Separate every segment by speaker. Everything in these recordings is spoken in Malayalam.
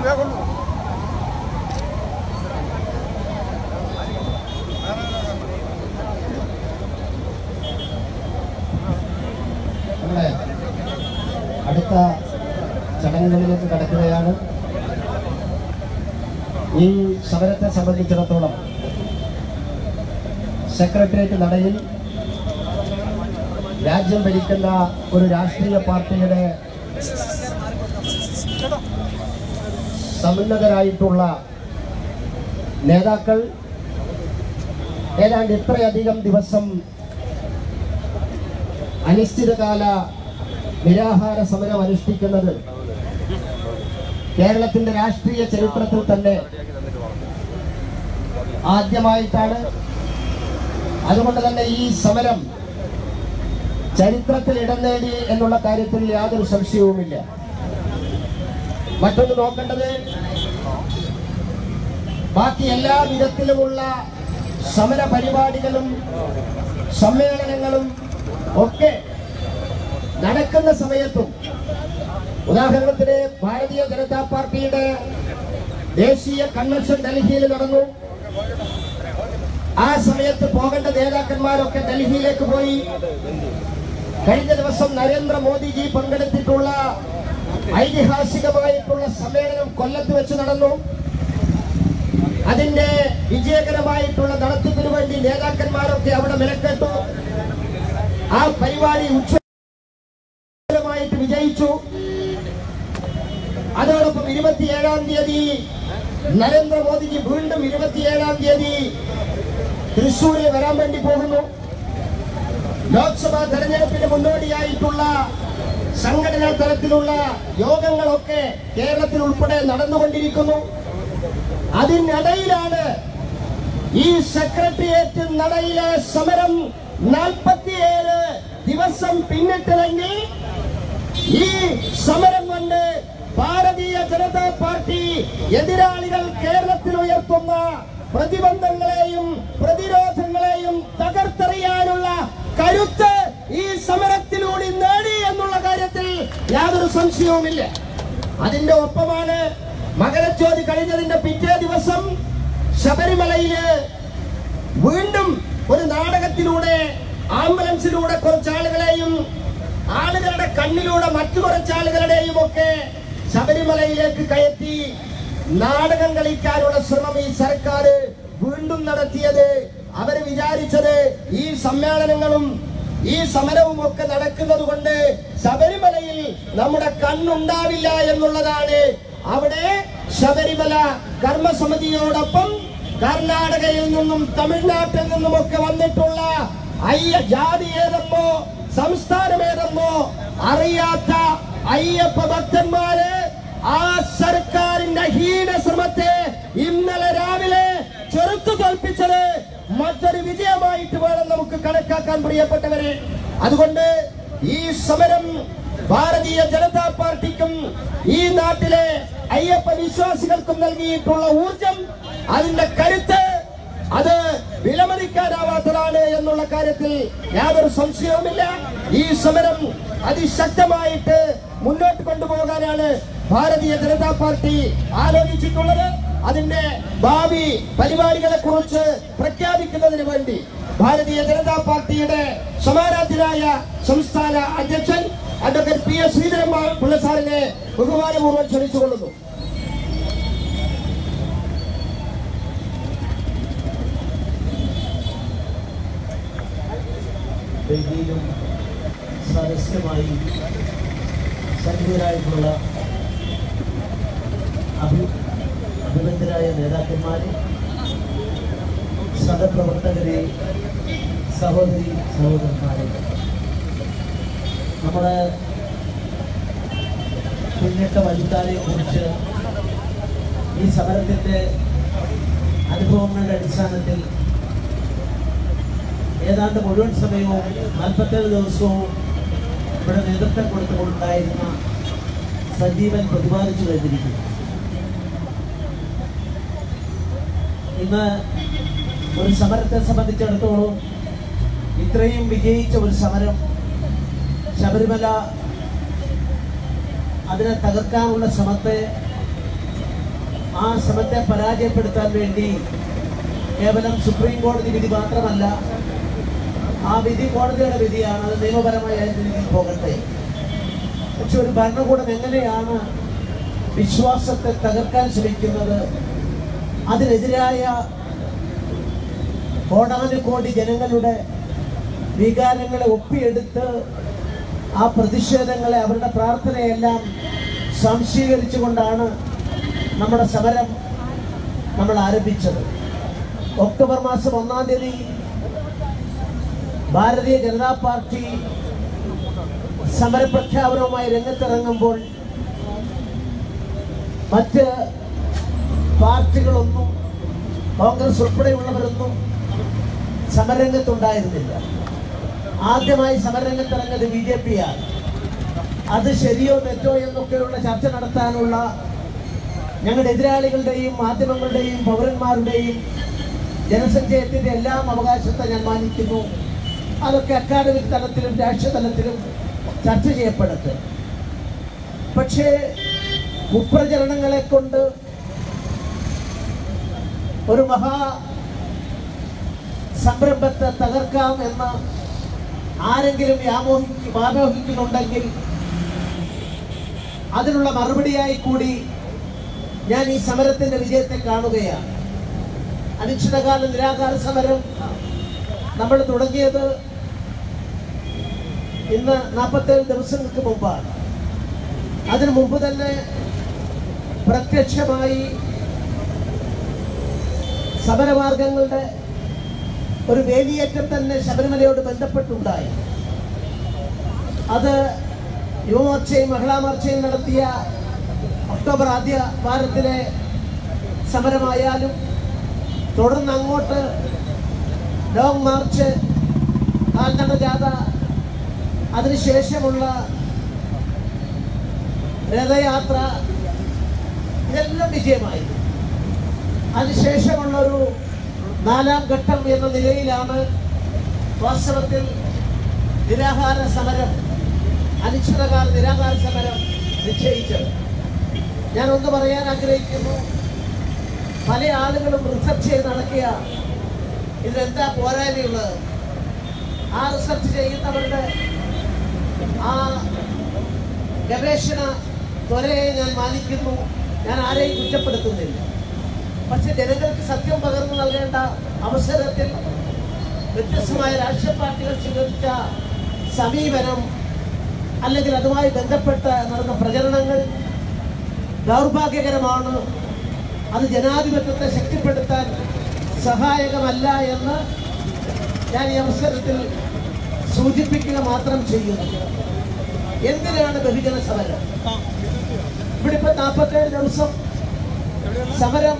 Speaker 1: നമ്മുടെ അടുത്ത ചടങ്ങുകളിലേക്ക് കടക്കുകയാണ് ഈ സമരത്തെ സംബന്ധിച്ചിടത്തോളം സെക്രട്ടേറിയറ്റ് നടയിൽ രാജ്യം ഭരിക്കുന്ന ഒരു രാഷ്ട്രീയ പാർട്ടിയുടെ സമുന്നതരായിട്ടുള്ള നേതാക്കൾ ഏതാണ്ട് ഇത്രയധികം ദിവസം അനിശ്ചിതകാല നിരാഹാര സമരം അനുഷ്ഠിക്കുന്നത് കേരളത്തിന്റെ രാഷ്ട്രീയ ചരിത്രത്തിൽ തന്നെ ആദ്യമായിട്ടാണ് അതുകൊണ്ട് തന്നെ ഈ സമരം ചരിത്രത്തിൽ ഇടം നേടി എന്നുള്ള കാര്യത്തിൽ യാതൊരു സംശയവുമില്ല മറ്റൊന്ന് നോക്കേണ്ടത് ബാക്കി എല്ലാ വിധത്തിലുമുള്ള സമര പരിപാടികളും സമ്മേളനങ്ങളും ഒക്കെ നടക്കുന്ന സമയത്തും ഉദാഹരണത്തിന് ഭാരതീയ ജനതാ പാർട്ടിയുടെ ദേശീയ കൺവെൻഷൻ ഡൽഹിയിൽ നടന്നു ആ സമയത്ത് പോകേണ്ട നേതാക്കന്മാരൊക്കെ ഡൽഹിയിലേക്ക് പോയി കഴിഞ്ഞ ദിവസം നരേന്ദ്രമോദിജി പങ്കെടുത്തിട്ടുള്ള ഐതിഹാസികമായിട്ടുള്ള സമ്മേളനം കൊല്ലത്ത് വെച്ച് നടന്നു അതിന്റെ വിജയകരമായിട്ടുള്ള നടത്തിപ്പിന് വേണ്ടി നേതാക്കന്മാരൊക്കെ അവിടെ മെനക്കെട്ടു ആ പരിപാടി ഉച്ചമായിട്ട് വിജയിച്ചു അതോടൊപ്പം ഇരുപത്തിയേഴാം തീയതി നരേന്ദ്രമോദിജി വീണ്ടും ഇരുപത്തിയേഴാം തീയതി തൃശ്ശൂരിൽ വരാൻ വേണ്ടി പോകുന്നു ലോക്സഭാ തെരഞ്ഞെടുപ്പിന് മുന്നോടിയായിട്ടുള്ള സംഘടനാ തലത്തിലുള്ള യോഗങ്ങളൊക്കെ കേരളത്തിൽ ഉൾപ്പെടെ നടന്നുകൊണ്ടിരിക്കുന്നു അതിനിടയിലാണ് ഈ സെക്രട്ടേറിയറ്റ് നടയിലെ സമരം നാൽപ്പത്തിയേഴ് ദിവസം പിന്നിട്ടില്ലെങ്കിൽ ഈ സമരം കൊണ്ട് ഭാരതീയ ജനതാ പാർട്ടി എതിരാളികൾ കേരളത്തിൽ ഉയർത്തുന്ന പ്രതിബന്ധങ്ങളെയും പ്രതിരോധങ്ങളെയും തകർത്തെറിയാനുള്ള കരുത്ത് ഈ സമരത്തിലൂടെ നേടി എന്നുള്ള കാര്യത്തിൽ യാതൊരു സംശയവുമില്ല അതിന്റെ ഒപ്പമാണ് മകരജ്യോതി കഴിഞ്ഞതിന്റെ പിറ്റേ ദിവസം ശബരിമലയില് വീണ്ടും ഒരു നാടകത്തിലൂടെ ആംബുലൻസിലൂടെ കുറച്ച് ആളുകളെയും ആളുകളുടെ കണ്ണിലൂടെ മറ്റു കുറച്ച് ആളുകളുടെയും ഒക്കെ ശബരിമലയിലേക്ക് കയറ്റി നാടകം കളിക്കാനുള്ള ശ്രമം ഈ സർക്കാർ വീണ്ടും നടത്തിയത് അവർ വിചാരിച്ചത് ഈ സമ്മേളനങ്ങളും ഈ സമരവും ഒക്കെ നടക്കുന്നത് കൊണ്ട് ശബരിമലയിൽ നമ്മുടെ കണ്ണുണ്ടാവില്ല എന്നുള്ളതാണ് അവിടെ ശബരിമല കർമ്മസമിതിയോടൊപ്പം കർണാടകയിൽ നിന്നും തമിഴ്നാട്ടിൽ നിന്നുമൊക്കെ വന്നിട്ടുള്ള അയ്യ ജാതി ഏതെന്നോ സംസ്ഥാനം ഏതെന്നോ അറിയാത്ത അയ്യപ്പ ഭക്തന്മാര് ആ സർക്കാരിന്റെ ഹീന ശ്രമത്തെ ഇന്നലെ രാവിലെ ചെറുത്തു തോൽപ്പിച്ചത് മറ്റൊരു വിജയമായിട്ട് വേണം നമുക്ക് കണക്കാക്കാൻ പ്രിയപ്പെട്ടവരെ അതുകൊണ്ട് ഈ സമരം ഭാരതീയ ജനതാ പാർട്ടിക്കും ഈ നാട്ടിലെ അയ്യപ്പ വിശ്വാസികൾക്കും നൽകിയിട്ടുള്ള ഊർജം അതിന്റെ കരുത്ത് അത് വിലമതിക്കാനാവാത്തതാണ് എന്നുള്ള കാര്യത്തിൽ യാതൊരു സംശയവുമില്ല ഈ സമരം അതിശക്തമായിട്ട് മുന്നോട്ട് കൊണ്ടുപോകാനാണ് ഭാരതീയ ജനതാ പാർട്ടി ആലോചിച്ചിട്ടുള്ളത് അതിന്റെ ഭാവി പരിപാടികളെ കുറിച്ച് പ്രഖ്യാപിക്കുന്നതിന് വേണ്ടി ഭാരതീയ ജനതാ പാർട്ടിയുടെ സമാരാധ്യനായ സംസ്ഥാന അധ്യക്ഷൻ advocate P S Sreedharan Pillai സാറിനെ ബഹുമാനപൂർവ്വം ക്ഷണിച്ചുകൊള്ളുന്നു
Speaker 2: ഡൽഹിയിലും സദസ്യമായി സന്നിഹിതരായിട്ടുള്ള അഭി അഭിബന്ധരായ നേതാക്കന്മാരെ സഹപ്രവർത്തകരെ സഹോദരി സഹോദരന്മാരെ നമ്മുടെ പിന്നിട്ട വലുതാനെ കുറിച്ച് ഈ സമരത്തിൻ്റെ അനുഭവങ്ങളുടെ അടിസ്ഥാനത്തിൽ ഏതാണ്ട് മുഴുവൻ സമയവും നാൽപ്പത്തേഴ് ദിവസവും ഇവിടെ നേതൃത്വം കൊടുത്തുകൊണ്ടുണ്ടായിരുന്ന സജീവൻ പ്രതിപാദിച്ചു കഴിഞ്ഞിരിക്കുന്നു ഇന്ന് ഒരു സമരത്തെ സംബന്ധിച്ചിടത്തോളം ഇത്രയും വിജയിച്ച ഒരു സമരം ശബരിമല അതിനെ തകർക്കാനുള്ള ശ്രമത്തെ ആ ശ്രമത്തെ പരാജയപ്പെടുത്താൻ വേണ്ടി കേവലം സുപ്രീം കോടതി വിധി മാത്രമല്ല ആ വിധി കോടതിയുടെ വിധിയാണ് അത് നിയമപരമായ രീതിയിൽ പോകട്ടെ പക്ഷെ ഒരു ഭരണകൂടം എങ്ങനെയാണ് വിശ്വാസത്തെ തകർക്കാൻ ശ്രമിക്കുന്നത് അതിനെതിരായ കോടാനുകോടി ജനങ്ങളുടെ വികാരങ്ങളെ ഒപ്പിയെടുത്ത് ആ പ്രതിഷേധങ്ങളെ അവരുടെ പ്രാർത്ഥനയെല്ലാം സംശീകരിച്ചുകൊണ്ടാണ് നമ്മുടെ സമരം നമ്മൾ ആരംഭിച്ചത് ഒക്ടോബർ മാസം ഒന്നാം തീയതി ഭാരതീയ ജനതാ പാർട്ടി സമരപ്രഖ്യാപനവുമായി രംഗത്തിറങ്ങുമ്പോൾ മറ്റ് പാർട്ടികളൊന്നും കോൺഗ്രസ് ഉൾപ്പെടെയുള്ളവരൊന്നും സമരരംഗത്തുണ്ടായിരുന്നില്ല ആദ്യമായി സമരരംഗത്തിറങ്ങിയത് ബി ജെ പിയാണ് അത് ശരിയോ തെറ്റോ എന്നൊക്കെയുള്ള ചർച്ച നടത്താനുള്ള ഞങ്ങളുടെ എതിരാളികളുടെയും മാധ്യമങ്ങളുടെയും പൗരന്മാരുടെയും ജനസഞ്ചയത്തിന്റെ എല്ലാം അവകാശത്തെ ഞാൻ മാനിക്കുന്നു അതൊക്കെ അക്കാഡമിക് തലത്തിലും രാഷ്ട്രീയ തലത്തിലും ചർച്ച ചെയ്യപ്പെടട്ടെ പക്ഷേ കുപ്രചരണങ്ങളെ കൊണ്ട് ഒരു മഹാ സംരംഭത്തെ തകർക്കാം എന്ന് ആരെങ്കിലും വ്യാമോഹിക്ക് വ്യാമോഹിക്കുന്നുണ്ടെങ്കിൽ അതിനുള്ള മറുപടിയായി കൂടി ഞാൻ ഈ സമരത്തിന്റെ വിജയത്തെ കാണുകയാണ് അനിശ്ചിതകാല നിരാകാര സമരം നമ്മൾ തുടങ്ങിയത് ഇന്ന് നാൽപ്പത്തേഴ് ദിവസങ്ങൾക്ക് മുമ്പാണ് അതിനു മുമ്പ് തന്നെ പ്രത്യക്ഷമായി സമരമാർഗങ്ങളുടെ ഒരു വേലിയേറ്റം തന്നെ ശബരിമലയോട് ബന്ധപ്പെട്ടുണ്ടായി അത് യുവമോർച്ചയും മഹിളാ മോർച്ചയും നടത്തിയ ഒക്ടോബർ ആദ്യ വാരത്തിലെ സമരമായാലും തുടർന്ന് അങ്ങോട്ട് ലോങ് മാർച്ച് കാൽനട ജാഥ അതിനുശേഷമുള്ള രഥയാത്ര ഇതെല്ലാം വിജയമായി അതിനുശേഷമുള്ള ഒരു നാലാം ഘട്ടം എന്ന നിലയിലാണ് വാസ്തവത്തിൽ നിരാഹാര സമരം അനിശ്ചിതകാല നിരാഹാര സമരം നിശ്ചയിച്ചത് ഞാൻ ഒന്ന് പറയാൻ ആഗ്രഹിക്കുന്നു പല ആളുകളും റിസർച്ച് ചെയ്ത് നടക്കിയ ഇതിലെന്താ പോരായ്മയുള്ളത് ആ റിസർച്ച് ചെയ്യുന്നവരുടെ ആ ഗവേഷണ ത്വരയെ ഞാൻ മാനിക്കുന്നു ഞാൻ ആരെയും കുറ്റപ്പെടുത്തുന്നില്ല പക്ഷെ ജനങ്ങൾക്ക് സത്യം പകർന്നു നൽകേണ്ട അവസരത്തിൽ വ്യത്യസ്തമായ രാഷ്ട്രീയ പാർട്ടികൾ സ്വീകരിച്ച സമീപനം അല്ലെങ്കിൽ അതുമായി ബന്ധപ്പെട്ട് നടന്ന പ്രചരണങ്ങൾ ദൗർഭാഗ്യകരമാണ് അത് ജനാധിപത്യത്തെ ശക്തിപ്പെടുത്താൻ സഹായകമല്ല എന്ന് ഞാൻ ഈ അവസരത്തിൽ സൂചിപ്പിക്കുക മാത്രം ചെയ്യുന്നു എന്തിനാണ് ബഹുജന സമരം ഇവിടെ ഇപ്പൊ നാൽപ്പത്തേഴ് ദിവസം സമരം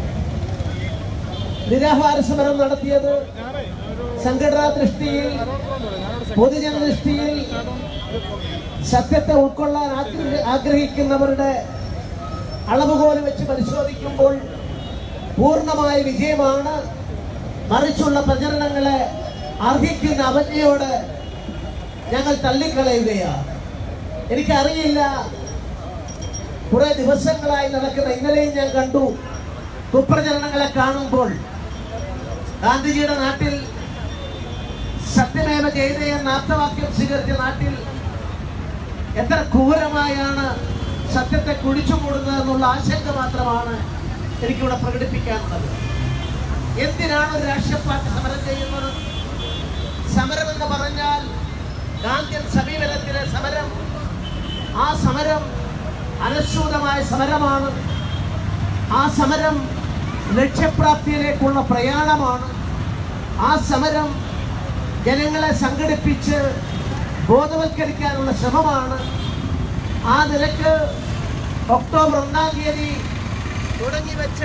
Speaker 2: നിരാഹാര സമരം നടത്തിയത് സംഘടനാ ദൃഷ്ടിയിൽ പൊതുജന ദൃഷ്ടിയിൽ സത്യത്തെ ഉൾക്കൊള്ളാൻ ആഗ്രഹി- ആഗ്രഹിക്കുന്നവരുടെ അളവുകോല് വെച്ച് പരിശോധിക്കുമ്പോൾ പൂർണ്ണമായ വിജയമാണ് മറിച്ചുള്ള പ്രചരണങ്ങളെ അർഹിക്കുന്ന അവജ്ഞയോട് ഞങ്ങൾ തള്ളിക്കളയുകയാണ് എനിക്കറിയില്ല കുറെ ദിവസങ്ങളായി നടക്കുന്ന ഇന്നലെയും ഞാൻ കണ്ടു കുപ്രചരണങ്ങളെ കാണുമ്പോൾ ഗാന്ധിജിയുടെ നാട്ടിൽ സത്യമേവ ജയതേ എന്ന ആപ്തവാക്യം സ്വീകരിച്ച നാട്ടിൽ എത്ര ക്രൂരമായാണ് സത്യത്തെ കുഴിച്ചു മൂടുന്നത് എന്നുള്ള ആശങ്ക മാത്രമാണ് എനിക്കിവിടെ പ്രകടിപ്പിക്കാനുള്ളത് എന്തിനാണ് ഒരു രാഷ്ട്രീയ പാർട്ടി സമരം ചെയ്യുന്നത് സമരം എന്ന് പറഞ്ഞാൽ ഗാന്ധിയൻ സമീപനത്തിലെ സമരം ആ സമരം അനുസൂതമായ സമരമാണ് ആ സമരം ലക്ഷ്യപ്രാപ്തിയിലേക്കുള്ള പ്രയാണമാണ് ആ സമരം ജനങ്ങളെ സംഘടിപ്പിച്ച് ബോധവൽക്കരിക്കാനുള്ള ശ്രമമാണ് ആ നിലക്ക് ഒക്ടോബർ ഒന്നാം തീയതി തുടങ്ങി വെച്ച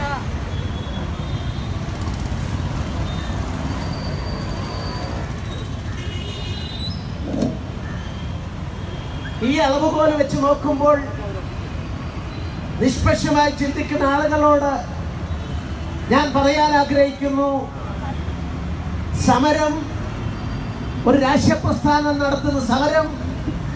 Speaker 2: ഈ അളവുകോല് വെച്ച് നോക്കുമ്പോൾ നിഷ്പക്ഷമായി ചിന്തിക്കുന്ന ആളുകളോട് ഞാൻ പറയാൻ ആഗ്രഹിക്കുന്നു സമരം ഒരു രാഷ്ട്രീയ പ്രസ്ഥാനം നടത്തുന്ന സമരം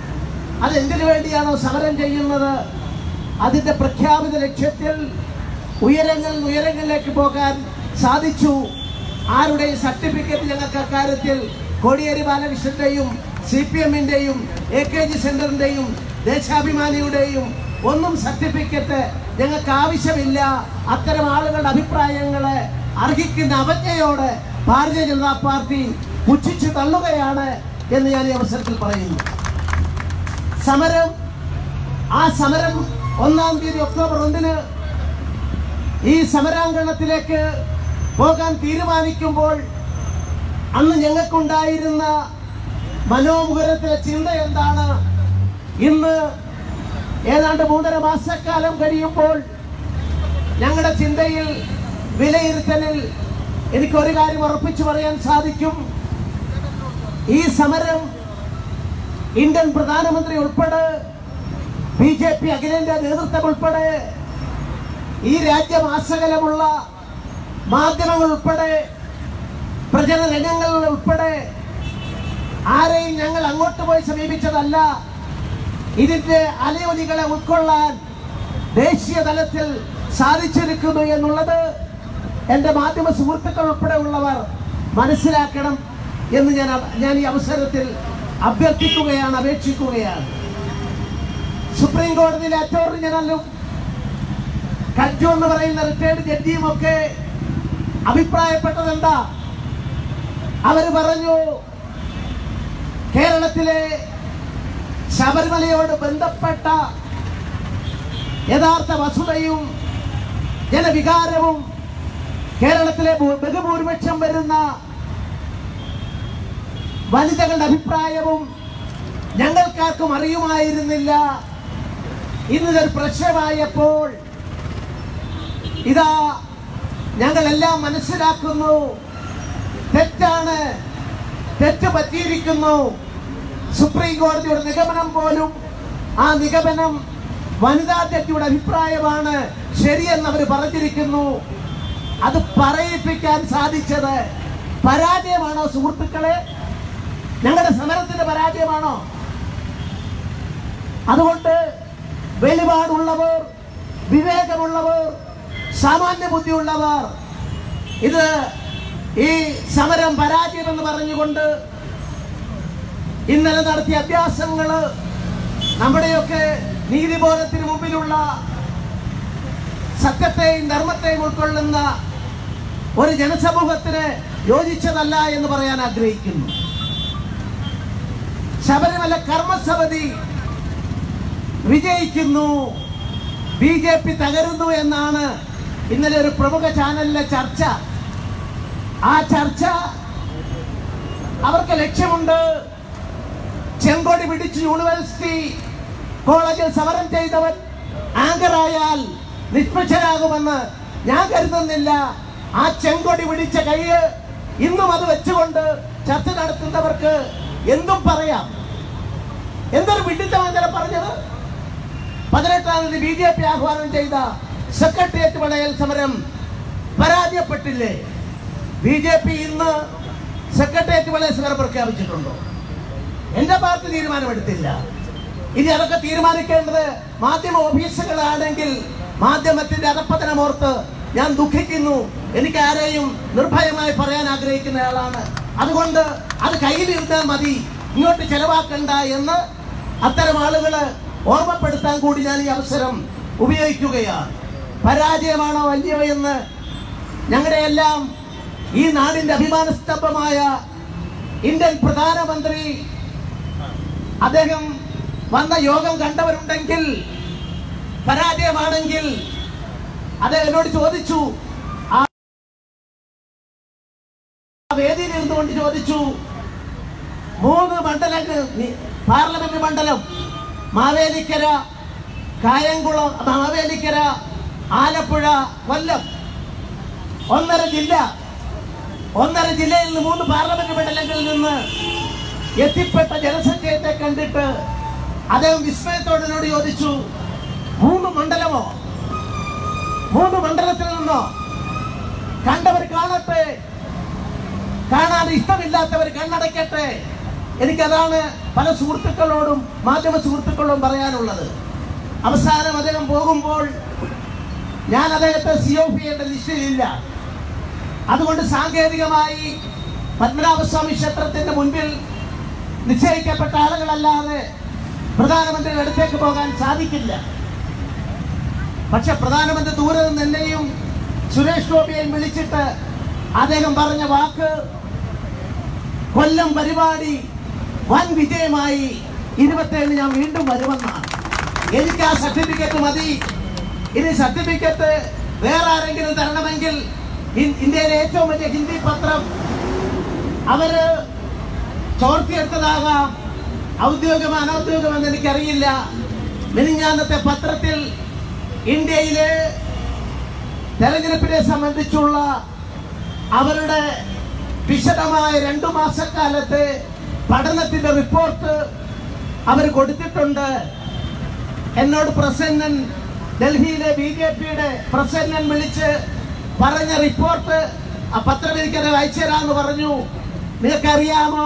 Speaker 2: അതെന്തിനു വേണ്ടിയാണോ സമരം ചെയ്യുന്നത് അതിന്റെ പ്രഖ്യാപിത ലക്ഷ്യത്തിൽ ഉയരങ്ങളിൽ ഉയരങ്ങളിലേക്ക് പോകാൻ സാധിച്ചു ആരുടെയും സർട്ടിഫിക്കറ്റ് ഞങ്ങൾക്ക് അക്കാര്യത്തിൽ കോടിയേരി ബാലകൃഷ്ണന്റെയും സി പി എമ്മിന്റെയും എ കെ ജി സെന്ററിന്റെയും ദേശാഭിമാനിയുടെയും ഒന്നും സർട്ടിഫിക്കറ്റ് ഞങ്ങൾക്ക് ആവശ്യമില്ല അത്തരം ആളുകളുടെ അഭിപ്രായങ്ങളെ അർഹിക്കുന്ന അവജ്ഞയോടെ ഭാരതീയ ജനതാ പാർട്ടി പുച്ഛിച്ചു തള്ളുകയാണ് എന്ന് ഞാൻ ഈ അവസരത്തിൽ പറയുന്നു സമരം ആ സമരം ഒന്നാം തീയതി ഒക്ടോബർ ഒന്നിന് ഈ സമരാങ്കണത്തിലേക്ക് പോകാൻ തീരുമാനിക്കുമ്പോൾ അന്ന് ഞങ്ങൾക്കുണ്ടായിരുന്ന മനോമുഖരത്തിലെ ചിന്ത എന്താണ് ഇന്ന് ഏതാണ്ട് മൂന്നര മാസക്കാലം കഴിയുമ്പോൾ ഞങ്ങളുടെ ചിന്തയിൽ വിലയിരുത്തലിൽ എനിക്കൊരു കാര്യം ഉറപ്പിച്ചു പറയാൻ സാധിക്കും ഈ സമരം ഇന്ത്യൻ പ്രധാനമന്ത്രി ഉൾപ്പെടെ ബി ജെ പി അഖിലേന്ത്യാ നേതൃത്വം ഉൾപ്പെടെ ഈ രാജ്യമാസകലമുള്ള മാധ്യമങ്ങൾ ഉൾപ്പെടെ പ്രചരണ രംഗങ്ങൾ ഉൾപ്പെടെ ആരെയും ഞങ്ങൾ അങ്ങോട്ട് പോയി സമീപിച്ചതല്ല ഇതിന്റെ അലയൊലികളെ ഉൾക്കൊള്ളാൻ ദേശീയ തലത്തിൽ സാധിച്ചിരിക്കുന്നു എന്നുള്ളത് എൻ്റെ മാധ്യമ സുഹൃത്തുക്കൾ ഉൾപ്പെടെ ഉള്ളവർ മനസ്സിലാക്കണം എന്ന് ഞാൻ അ- ഞാൻ ഈ അവസരത്തിൽ അഭ്യർത്ഥിക്കുകയാണ് അപേക്ഷിക്കുകയാണ് സുപ്രീം കോടതിയിലെ അറ്റോർണി ജനറലും കജ്ജു എന്ന് പറയുന്ന റിട്ടയർഡ് ജഡ്ജിയും ഒക്കെ അഭിപ്രായപ്പെട്ടത് എന്താ അവര് പറഞ്ഞു കേരളത്തിലെ ശബരിമലയോട് ബന്ധപ്പെട്ട യഥാർത്ഥ വസുതയും ജനവികാരവും കേരളത്തിലെ ഭൂ- ബഹുഭൂരിപക്ഷം വരുന്ന വനിതകളുടെ അഭിപ്രായവും ഞങ്ങൾക്കാർക്കും അറിയുമായിരുന്നില്ല ഇന്നതൊരു പ്രശ്നമായപ്പോൾ ഇതാ ഞങ്ങളെല്ലാം മനസ്സിലാക്കുന്നു തെറ്റാണ് തെറ്റ് പറ്റിയിരിക്കുന്നു സുപ്രീം കോടതിയുടെ നിഗമനം പോലും ആ നിഗമനം വനിതാ ജഡ്ജിയുടെ അഭിപ്രായമാണ് ശരിയെന്ന് അവർ പറഞ്ഞിരിക്കുന്നു അത് പറയിപ്പിക്കാൻ സാധിച്ചത് പരാജയമാണോ സുഹൃത്തുക്കളെ ഞങ്ങളുടെ സമരത്തിന്റെ പരാജയമാണോ അതുകൊണ്ട് വെളിപാടുള്ളവർ വിവേകമുള്ളവർ സാമാന്യ ബുദ്ധിയുള്ളവർ ഇത് ഈ സമരം പരാജയമെന്ന് പറഞ്ഞുകൊണ്ട് ഇന്നലെ നടത്തിയ അഭ്യാസങ്ങള് നമ്മുടെയൊക്കെ നീതിബോധത്തിന് മുമ്പിലുള്ള സത്യത്തെയും ധർമ്മത്തെയും ഉൾക്കൊള്ളുന്ന ഒരു ജനസമൂഹത്തിന് യോജിച്ചതല്ല എന്ന് പറയാൻ ആഗ്രഹിക്കുന്നു ശബരിമല കർമ്മസമിതി വിജയിക്കുന്നു ബി ജെ പി തകരുന്നു എന്നാണ് ഇന്നലെ ഒരു പ്രമുഖ ചാനലിലെ ചർച്ച ആ ചർച്ച അവർക്ക് ലക്ഷ്യമുണ്ട് ചെങ്കൊടി പിടിച്ച് യൂണിവേഴ്സിറ്റി കോളേജിൽ സമരം ചെയ്തവൻ ആങ്കറായാൽ നിഷ്പക്ഷരാകുമെന്ന് ഞാൻ കരുതുന്നില്ല ആ ചെങ്കൊടി പിടിച്ച കൈയ്യ് ഇന്നും അത് വെച്ചുകൊണ്ട് ചർച്ച നടത്തുന്നവർക്ക് എന്തും പറയാം എന്തൊരു വിഡിത്തമാണ് പറഞ്ഞത് പതിനെട്ടാം തീയതി ബി ജെ പി ആഹ്വാനം ചെയ്ത സെക്രട്ടേറിയറ്റ് വളയൽ സമരം പരാജയപ്പെട്ടില്ലേ ബി ജെ പി ഇന്ന് സെക്രട്ടേറിയറ്റ് വളയൽ സമരം പ്രഖ്യാപിച്ചിട്ടുണ്ടോ എന്റെ പാർട്ടി തീരുമാനമെടുത്തില്ല ഇനി അതൊക്കെ തീരുമാനിക്കേണ്ടത് മാധ്യമ ഓഫീസുകളാണെങ്കിൽ മാധ്യമത്തിന്റെ അധപ്പതനമോർത്ത് ഞാൻ ദുഃഖിക്കുന്നു എനിക്ക് ആരെയും നിർഭയമായി പറയാൻ ആഗ്രഹിക്കുന്ന ആളാണ് അതുകൊണ്ട് അത് കയ്യിലിരുന്നാൽ മതി ഇങ്ങോട്ട് ചെലവാക്കണ്ട എന്ന് അത്തരം ആളുകള് ഓർമ്മപ്പെടുത്താൻ കൂടി ഞാൻ ഈ അവസരം ഉപയോഗിക്കുകയാണ് പരാജയമാണോ അല്ലയോ എന്ന് ഞങ്ങളുടെ എല്ലാം ഈ നാടിന്റെ അഭിമാന സ്തംഭമായ ഇന്ത്യൻ പ്രധാനമന്ത്രി അദ്ദേഹം വന്ന യോഗം കണ്ടവരുണ്ടെങ്കിൽ പരാജയമാണെങ്കിൽ അദ്ദേഹം എന്നോട് ചോദിച്ചു ആ വേദിയിൽ ഇരുന്നുകൊണ്ട് ചോദിച്ചു മൂന്ന് മണ്ഡലങ്ങൾ നി- പാർലമെന്റ് മണ്ഡലം മാവേലിക്കര കായംകുളം മാവേലിക്കര ആലപ്പുഴ കൊല്ലം ഒന്നര ജില്ല ഒന്നര ജില്ലയിൽ നിന്ന് മൂന്ന് പാർലമെന്റ് മണ്ഡലങ്ങളിൽ നിന്ന് എത്തിപ്പെട്ട ജനസംഖ്യത്തെ കണ്ടിട്ട് അദ്ദേഹം വിസ്മയത്തോടെ എന്നോട് ചോദിച്ചു മൂന്ന് മണ്ഡലമോ മൂന്ന് മണ്ഡലത്തിൽ നിന്നോ കണ്ടവർ കാണട്ടെ കാണാൻ ഇഷ്ടമില്ലാത്തവർ കണ്ണടയ്ക്കട്ടെ എനിക്കതാണ് പല സുഹൃത്തുക്കളോടും മാധ്യമ സുഹൃത്തുക്കളോടും പറയാനുള്ളത് അവസാനം അദ്ദേഹം പോകുമ്പോൾ ഞാൻ അദ്ദേഹത്തെ സി ഒ പി എന്റെ ലിസ്റ്റിലില്ല അതുകൊണ്ട് സാങ്കേതികമായി പത്മനാഭസ്വാമി ക്ഷേത്രത്തിന്റെ മുൻപിൽ നിശ്ചയിക്കപ്പെട്ട ആളുകളല്ലാതെ പ്രധാനമന്ത്രിയുടെ അടുത്തേക്ക് പോകാൻ സാധിക്കില്ല പക്ഷെ പ്രധാനമന്ത്രി ദൂരെ നിന്ന് എന്നെയും സുരേഷ് ഗോപിയെയും വിളിച്ചിട്ട് അദ്ദേഹം പറഞ്ഞ വാക്ക് കൊല്ലം പരിപാടി വൻ വിജയമായി ഇരുപത്തേഴ് ഞാൻ വീണ്ടും വരുമെന്നാണ് എനിക്ക് ആ സർട്ടിഫിക്കറ്റ് മതി ഇനി സർട്ടിഫിക്കറ്റ് വേറെ ആരെങ്കിലും തരണമെങ്കിൽ ഇൻ- ഇന്ത്യയിലെ ഏറ്റവും വലിയ ഹിന്ദി പത്രം അവര് ചോർത്തിയെടുത്തതാകാം ഔദ്യോഗികം അനൗദ്യോഗികമെന്ന് എനിക്കറിയില്ല മിനിഞ്ഞാന്നത്തെ പത്രത്തിൽ ഇന്ത്യയിലെ തെരഞ്ഞെടുപ്പിനെ സംബന്ധിച്ചുള്ള അവരുടെ വിശദമായ രണ്ടു മാസക്കാലത്തെ പഠനത്തിന്റെ റിപ്പോർട്ട് അവർ കൊടുത്തിട്ടുണ്ട് എന്നോട് പ്രസന്നൻ ഡൽഹിയിലെ ബി ജെ പിയുടെ പ്രസന്നൻ വിളിച്ച് പറഞ്ഞ റിപ്പോർട്ട് ആ പത്രം എനിക്കത് അയച്ചു തരാമെന്ന് പറഞ്ഞു നിങ്ങൾക്കറിയാമോ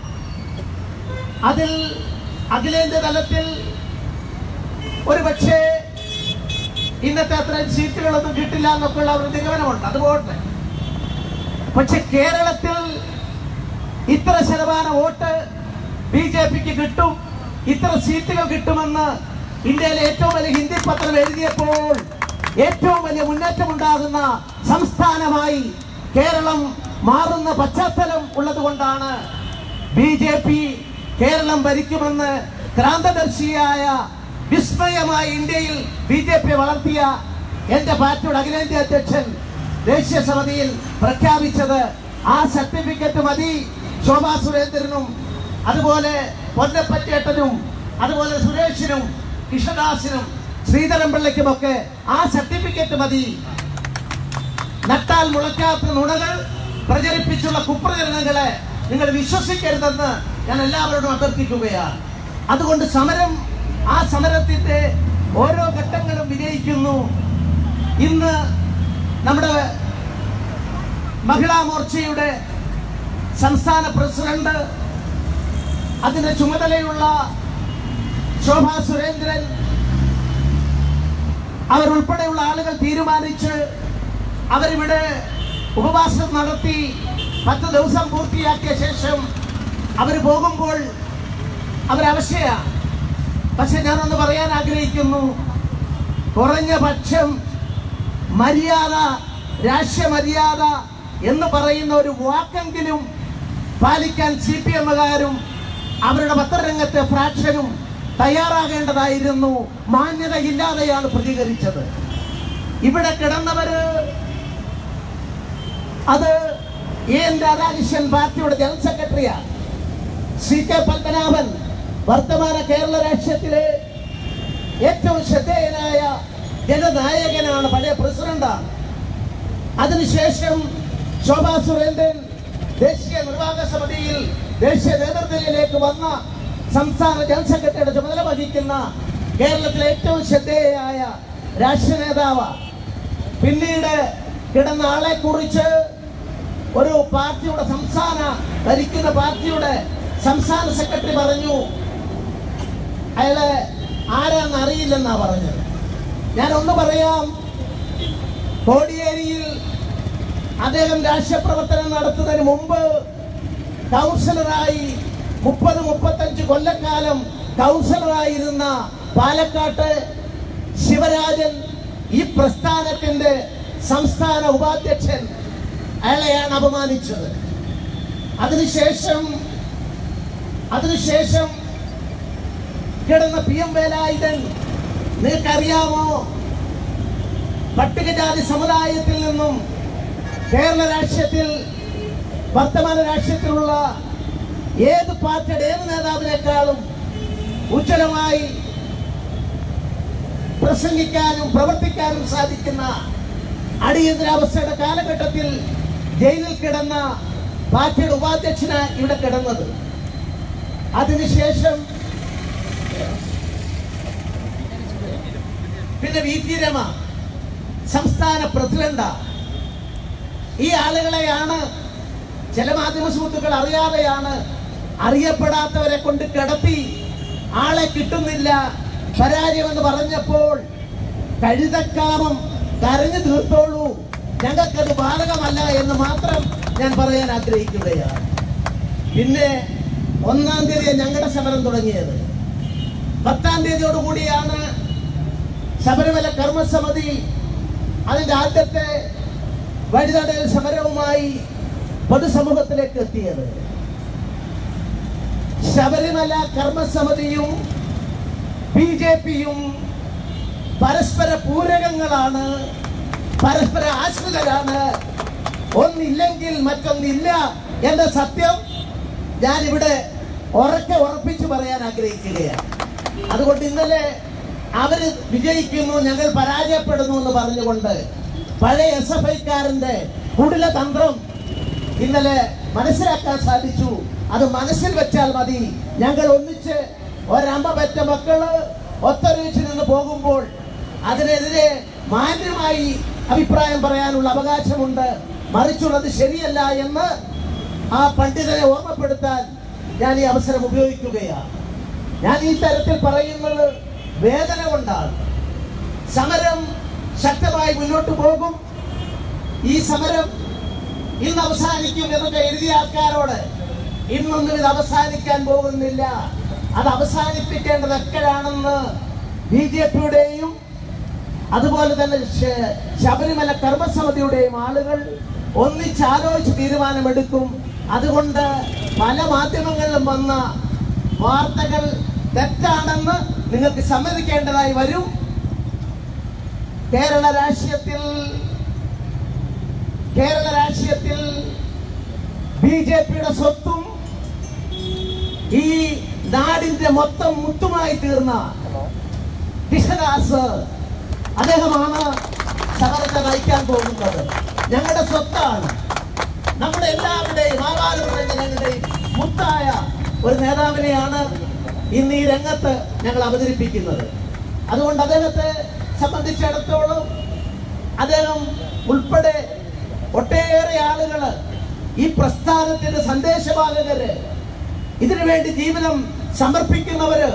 Speaker 2: അതിൽ അഖിലേന്ത്യ തലത്തിൽ ഒരു പക്ഷേ ഇന്നത്തെ അത്രയും സീറ്റുകളൊന്നും കിട്ടില്ല എന്നൊക്കെയുള്ള ഒരു നിഗമനമുണ്ട് അതുപോട്ടെ പക്ഷെ കേരളത്തിൽ ഇത്ര ശതമാനം വോട്ട് ബി ജെ പിക്ക് കിട്ടും ഇത്ര സീറ്റുകൾ കിട്ടുമെന്ന് ഇന്ത്യയിലെ ഏറ്റവും വലിയ ഹിന്ദി പത്രം എഴുതിയപ്പോൾ ഏറ്റവും വലിയ മുന്നേറ്റമുണ്ടാകുന്ന സംസ്ഥാനമായി കേരളം മാറുന്ന പശ്ചാത്തലം ഉള്ളതുകൊണ്ടാണ് ബി ജെ പി കേരളം ഭരിക്കുമെന്ന് ക്രാന്തദർശിയായ വിസ്മയമായി ഇന്ത്യയിൽ ബി ജെ പി വളർത്തിയ എന്റെ പാർട്ടിയുടെ അഖിലേന്ത്യാ അധ്യക്ഷൻ ദേശീയ സമിതിയിൽ പ്രഖ്യാപിച്ചത് ആ സർട്ടിഫിക്കറ്റ് മതി ശോഭാ സുരേന്ദ്രനും അതുപോലെ പൊന്നപ്പറ്റേട്ടനും അതുപോലെ സുരേഷിനും കൃഷ്ണദാസിനും ശ്രീധരൻപിള്ളയ്ക്കുമൊക്കെ ആ സർട്ടിഫിക്കറ്റ് മതി നട്ടാൽ മുളയ്ക്കാത്ത നുണകൾ പ്രചരിപ്പിച്ചുള്ള കുപ്രചരണങ്ങളെ നിങ്ങൾ വിശ്വസിക്കരുതെന്ന് ഞാൻ എല്ലാവരോടും അഭ്യർത്ഥിക്കുകയാണ് അതുകൊണ്ട് സമരം ആ സമരത്തിന്റെ ഓരോ ഘട്ടങ്ങളും വിജയിക്കുന്നു ഇന്ന് നമ്മുടെ മഹിളാ മോർച്ചയുടെ സംസ്ഥാന പ്രസിഡന്റ് അതിന്റെ ചുമതലയുള്ള ശോഭാ സുരേന്ദ്രൻ അവരുൾപ്പെടെയുള്ള ആളുകൾ തീരുമാനിച്ച് അവരിവിടെ ഉപവാസം നടത്തി പത്ത് ദിവസം പൂർത്തിയാക്കിയ ശേഷം അവർ പോകുമ്പോൾ അവരവശയ പക്ഷെ ഞാനൊന്ന് പറയാൻ ആഗ്രഹിക്കുന്നു കുറഞ്ഞ പക്ഷം മര്യാദ രാഷ്ട്രീയ മര്യാദ എന്ന് പറയുന്ന ഒരു വാക്കെങ്കിലും പാലിക്കാൻ സി പി എമ്മുകാരും അവരുടെ പത്രരംഗത്തെ ഫ്രാക്ഷനും തയ്യാറാകേണ്ടതായിരുന്നു മാന്യതയില്ലാതെയാണ് പ്രതികരിച്ചത് ഇവിടെ കിടന്നവര് അത് എ എൻ രാധാകൃഷ്ണൻ പാർട്ടിയുടെ ജനറൽ സെക്രട്ടറിയാണ് സി കെ പത്മനാഭൻ വർത്തമാന കേരള രാഷ്ട്രീയത്തിലെ ഏറ്റവും ശ്രദ്ധേയനായ ജനനായകനാണ് പഴയ പ്രസിഡന്റാണ് അതിനുശേഷം ശോഭാ സുരേന്ദ്രൻ ദേശീയ നിർവാഹക സമിതിയിൽ ദേശീയ നേതൃത്വത്തിലേക്ക് വന്ന സംസ്ഥാന ജനറൽ സെക്രട്ടറിയുടെ ചുമതല വഹിക്കുന്ന കേരളത്തിലെ ഏറ്റവും ശ്രദ്ധേയയായ രാഷ്ട്രീയ നേതാവ് പിന്നീട് കിടന്ന ആളെ കുറിച്ച് ഒരു പാർട്ടിയുടെ സംസ്ഥാന ഭരിക്കുന്ന പാർട്ടിയുടെ സംസ്ഥാന സെക്രട്ടറി പറഞ്ഞു അയാളെ ആരാന്ന് അറിയില്ലെന്നാ പറഞ്ഞത് ഞാൻ ഒന്ന് പറയാം കോടിയേരിയിൽ അദ്ദേഹം രാഷ്ട്രീയ പ്രവർത്തനം നടത്തുന്നതിന് മുമ്പ് കൗൺസിലറായി മുപ്പത് മുപ്പത്തഞ്ച് കൊല്ലക്കാലം കൗൺസിലറായിരുന്ന പാലക്കാട്ട് ശിവരാജൻ ഈ പ്രസ്ഥാനത്തിന്റെ സംസ്ഥാന ഉപാധ്യക്ഷൻ അയാളെയാണ് അപമാനിച്ചത് അതിനുശേഷം അതിനുശേഷം കിടന്ന പി എം വേലായുധൻ നിങ്ങൾക്കറിയാമോ പട്ടികജാതി സമുദായത്തിൽ നിന്നും കേരള രാഷ്ട്രീയത്തിൽ വർത്തമാന രാഷ്ട്രീയത്തിലുള്ള ഏത് പാർട്ടിയുടെ ഏത് നേതാവിനേക്കാളും ഉജ്ജ്വലമായി പ്രസംഗിക്കാനും പ്രവർത്തിക്കാനും സാധിക്കുന്ന അടിയന്തരാവസ്ഥയുടെ കാലഘട്ടത്തിൽ ജയിലിൽ കിടന്ന പാർട്ടിയുടെ ഉപാധ്യക്ഷനായി ഇവിടെ കിടന്നത് അതിനുശേഷം പിന്നെ വി ടി രമ സംസ്ഥാന പ്രസിഡന്റാ ഈ ആളുകളെയാണ് ചില മാധ്യമ സുഹൃത്തുക്കൾ അറിയാതെയാണ് അറിയപ്പെടാത്തവരെ കൊണ്ട് കിടത്തി ആളെ കിട്ടുന്നില്ല പരാജയമെന്ന് പറഞ്ഞപ്പോൾ കഴുതക്കാമം കരഞ്ഞു തീർത്തോളൂ ഞങ്ങൾക്കത് ബാധകമല്ല എന്ന് മാത്രം ഞാൻ പറയാൻ ആഗ്രഹിക്കുകയാണ് പിന്നെ ഒന്നാം തീയതി ഞങ്ങളുടെ സമരം തുടങ്ങിയത് പത്താം തീയതിയോട് കൂടിയാണ് ശബരിമല കർമ്മസമിതി അതിന്റെ ആദ്യത്തെ വഴിതടയൽ സമരവുമായി പൊതുസമൂഹത്തിലേക്ക് എത്തിയത് ശബരിമല കർമ്മസമിതിയും ബി ജെ പിയും പരസ്പര പൂരകങ്ങളാണ് പരസ്പര ആശ്രിതരാണ് ഒന്നില്ലെങ്കിൽ മറ്റൊന്നില്ല എന്ന സത്യം ഞാനിവിടെ ഉറക്കെ ഉറപ്പിച്ചു പറയാൻ ആഗ്രഹിക്കുകയാണ് അതുകൊണ്ട് ഇന്നലെ അവര് വിജയിക്കുന്നു ഞങ്ങൾ പരാജയപ്പെടുന്നു എന്ന് പറഞ്ഞുകൊണ്ട് പഴയ എസ് എഫ് ഐക്കാരന്റെ കുടില തന്ത്രം ഇന്നലെ മനസ്സിലാക്കാൻ സാധിച്ചു അത് മനസ്സിൽ വെച്ചാൽ മതി ഞങ്ങൾ ഒന്നിച്ച് ഒരമ്മ പെറ്റ മക്കള് ഒത്തൊരുമിച്ച് നിന്ന് പോകുമ്പോൾ അതിനെതിരെ മാന്യമായി അഭിപ്രായം പറയാനുള്ള അവകാശമുണ്ട് മറിച്ചുള്ളത് ശരിയല്ല എന്ന് ആ പണ്ഡിതനെ ഓർമ്മപ്പെടുത്താൻ ഞാൻ ഈ അവസരം ഉപയോഗിക്കുകയാണ് ഞാൻ ഈ തരത്തിൽ പറയുന്നത് വേദന കൊണ്ടാണ് സമരം ശക്തമായി മുന്നോട്ട് പോകും ഈ സമരം ഇന്ന് അവസാനിക്കും എന്നൊക്കെ എഴുതിയ ആൾക്കാരോട് ഇന്നൊന്നും ഇത് അവസാനിക്കാൻ പോകുന്നില്ല അത് അവസാനിപ്പിക്കേണ്ടത് എപ്പോഴാണെന്ന് ബി ജെ പിയുടെയും അതുപോലെ തന്നെ ശ- ശബരിമല കർമ്മസമിതിയുടെയും ആളുകൾ ഒന്നിച്ചാലോചിച്ച് തീരുമാനമെടുക്കും അതുകൊണ്ട് പല മാധ്യമങ്ങളിലും വന്ന വാർത്തകൾ തെറ്റാണെന്ന് നിങ്ങൾക്ക് സമ്മതിക്കേണ്ടതായി വരും കേരള രാഷ്ട്രീയത്തിൽ കേരള രാഷ്ട്രീയത്തിൽ ബി ജെ പിയുടെ സ്വത്തും ഈ നാടിന്റെ മൊത്തം മുത്തുമായി തീർന്ന കൃഷ്ണദാസ് അദ്ദേഹമാണ് സമരത്തെ നയിക്കാൻ പോകുന്നത് ഞങ്ങളുടെ സ്വത്താണ് നമ്മുടെ എല്ലാവരുടെയും ആകാരങ്ങളുടെയും മുത്തായ ഒരു നേതാവിനെയാണ് ഇന്ന് ഈ രംഗത്ത് ഞങ്ങൾ അവതരിപ്പിക്കുന്നത് അതുകൊണ്ട് അദ്ദേഹത്തെ സംബന്ധിച്ചിടത്തോളം അദ്ദേഹം ഉൾപ്പെടെ ഒട്ടേറെ ആളുകൾ ഈ പ്രസ്ഥാനത്തിന്റെ സന്ദേശവാഹകര് ഇതിനു വേണ്ടി ജീവിതം സമർപ്പിക്കുന്നവര്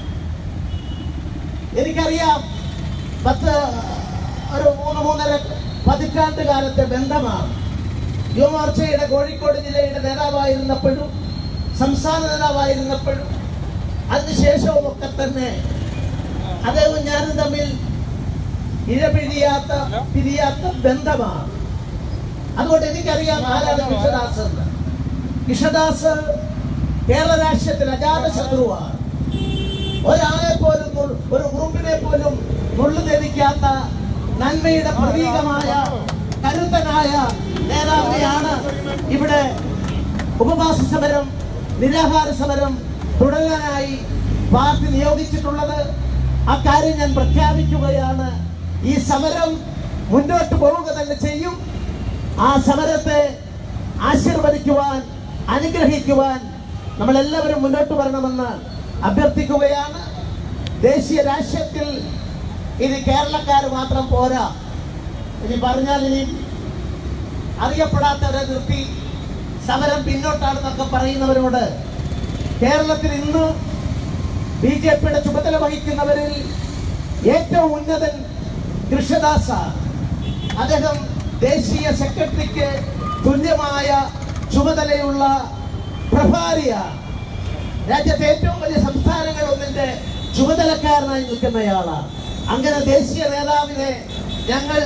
Speaker 2: എനിക്കറിയാം പത്ത് ഒരു മൂന്ന് മൂന്നര പതിറ്റാണ്ട് കാലത്തെ ബന്ധമാണ് യുവമോർച്ചയുടെ കോഴിക്കോട് ജില്ലയുടെ നേതാവായിരുന്നപ്പോഴും സംസ്ഥാന നേതാവായിരുന്നപ്പോഴും അതിനുശേഷവും ഒക്കെ തന്നെ അദ്ദേഹം ഞാനും തമ്മിൽ ഇഴപിഴിയാത്ത പിരിയാത്ത ബന്ധമാണ് അതുകൊണ്ട് എനിക്കറിയാം ആരാണ് കൃഷ്ണദാസ് എന്ന് കൃഷ്ണദാസ് കേരള രാഷ്ട്രീയത്തിൽ അജാത ശത്രുവാണ് ഒരാളെ പോലും നുൾ- ഒരു ഗ്രൂപ്പിനെ പോലും നുള്ളു ധരിക്കാത്ത നന്മയുടെ പ്രതീകമായ കരുത്തനായ നേതാവിനെയാണ് ഇവിടെ ഉപവാസ സമരം നിരാഹാര സമരം തുടരാനായി പാർട്ടി നിയോഗിച്ചിട്ടുള്ളത് അക്കാര്യം ഞാൻ പ്രഖ്യാപിക്കുകയാണ് ഈ സമരം മുന്നോട്ട് പോവുക തന്നെ ചെയ്യും ആ സമരത്തെ ആശീർവദിക്കുവാൻ അനുഗ്രഹിക്കുവാൻ നമ്മളെല്ലാവരും മുന്നോട്ട് വരണമെന്ന് അഭ്യർത്ഥിക്കുകയാണ് ദേശീയ രാഷ്ട്രീയത്തിൽ ഇനി കേരളക്കാർ മാത്രം പോരാ ഇനി പറഞ്ഞാൽ ഇനി അറിയപ്പെടാത്തവരെ നിർത്തി സമരം പിന്നോട്ടാണെന്നൊക്കെ പറയുന്നവരോട് കേരളത്തിൽ ഇന്ന് ബി ജെ പിയുടെ ചുമതല വഹിക്കുന്നവരിൽ ഏറ്റവും ഉന്നതൻ കൃഷ്ണദാസാണ് അദ്ദേഹം ദേശീയ സെക്രട്ടറിക്ക് തുല്യമായ ചുമതലയുള്ള പ്രഭാരിയാണ് രാജ്യത്തെ ഏറ്റവും വലിയ സംസ്ഥാനങ്ങൾ ഒന്നിന്റെ ചുമതലക്കാരനായി നിൽക്കുന്നയാളാണ് അങ്ങനെ ദേശീയ നേതാവിനെ ഞങ്ങൾ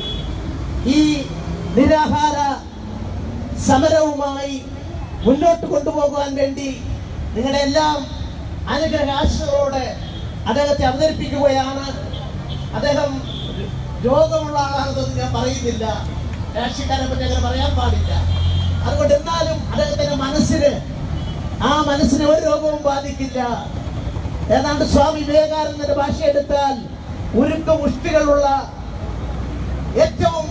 Speaker 2: ഈ നിരാഹാര സമരവുമായി മുന്നോട്ട് കൊണ്ടുപോകുവാൻ വേണ്ടി നിങ്ങളുടെ എല്ലാം അനുഗ്രഹാശകളോടെ അദ്ദേഹത്തെ അവതരിപ്പിക്കുകയാണ് അദ്ദേഹം രോഗമുള്ള ആളാണെന്നൊന്നും ഞാൻ പറയുന്നില്ല രാഷ്ട്രീയക്കാരെ പറ്റി അങ്ങനെ പറയാൻ പാടില്ല അതുകൊണ്ട് എന്നാലും അദ്ദേഹത്തിന്റെ മനസ്സിന് ആ മനസ്സിനെ ഒരു രോഗവും ബാധിക്കില്ല ഏതാണ്ട് സ്വാമി വിവേകാനന്ദന്റെ ഭാഷ എടുത്താൽ ഉരുക്ക് മുഷ്ടികളുള്ള ഏറ്റവും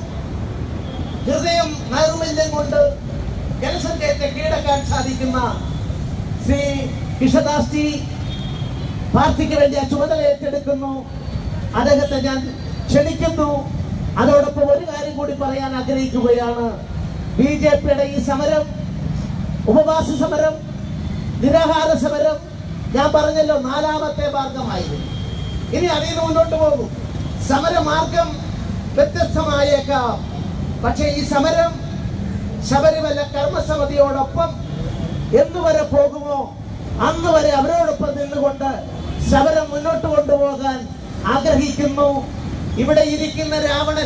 Speaker 2: ഹൃദയം നൈർമല്യം കൊണ്ട് ജനസംഖ്യത്തെ കീഴടക്കാൻ സാധിക്കുന്ന ശ്രീ കൃഷ്ണദാസ് ജി പാർട്ടിക്ക് വേണ്ടി ആ ചുമതല ഏറ്റെടുക്കുന്നു അദ്ദേഹത്തെ ഞാൻ ക്ഷണിക്കുന്നു അതോടൊപ്പം ഒരു കാര്യം കൂടി പറയാൻ ആഗ്രഹിക്കുകയാണ് ബി ജെ പിയുടെ ഈ സമരം ഉപവാസ സമരം നിരാഹാര സമരം ഞാൻ പറഞ്ഞല്ലോ നാലാമത്തെ മാർഗമായിരുന്നു ഇനി അതിൽ നിന്ന് മുന്നോട്ട് പോകും സമരമാർഗം വ്യത്യസ്തമായേക്കാം പക്ഷേ ഈ സമരം ശബരിമല കർമ്മസമിതിയോടൊപ്പം എന്നുവരെ പോകുമോ അന്ന് വരെ അവരോടൊപ്പം നിന്നുകൊണ്ട് സമരം മുന്നോട്ട് കൊണ്ടുപോകാൻ ആഗ്രഹിക്കുന്നു ഇവിടെ ഇരിക്കുന്ന രാവണൻ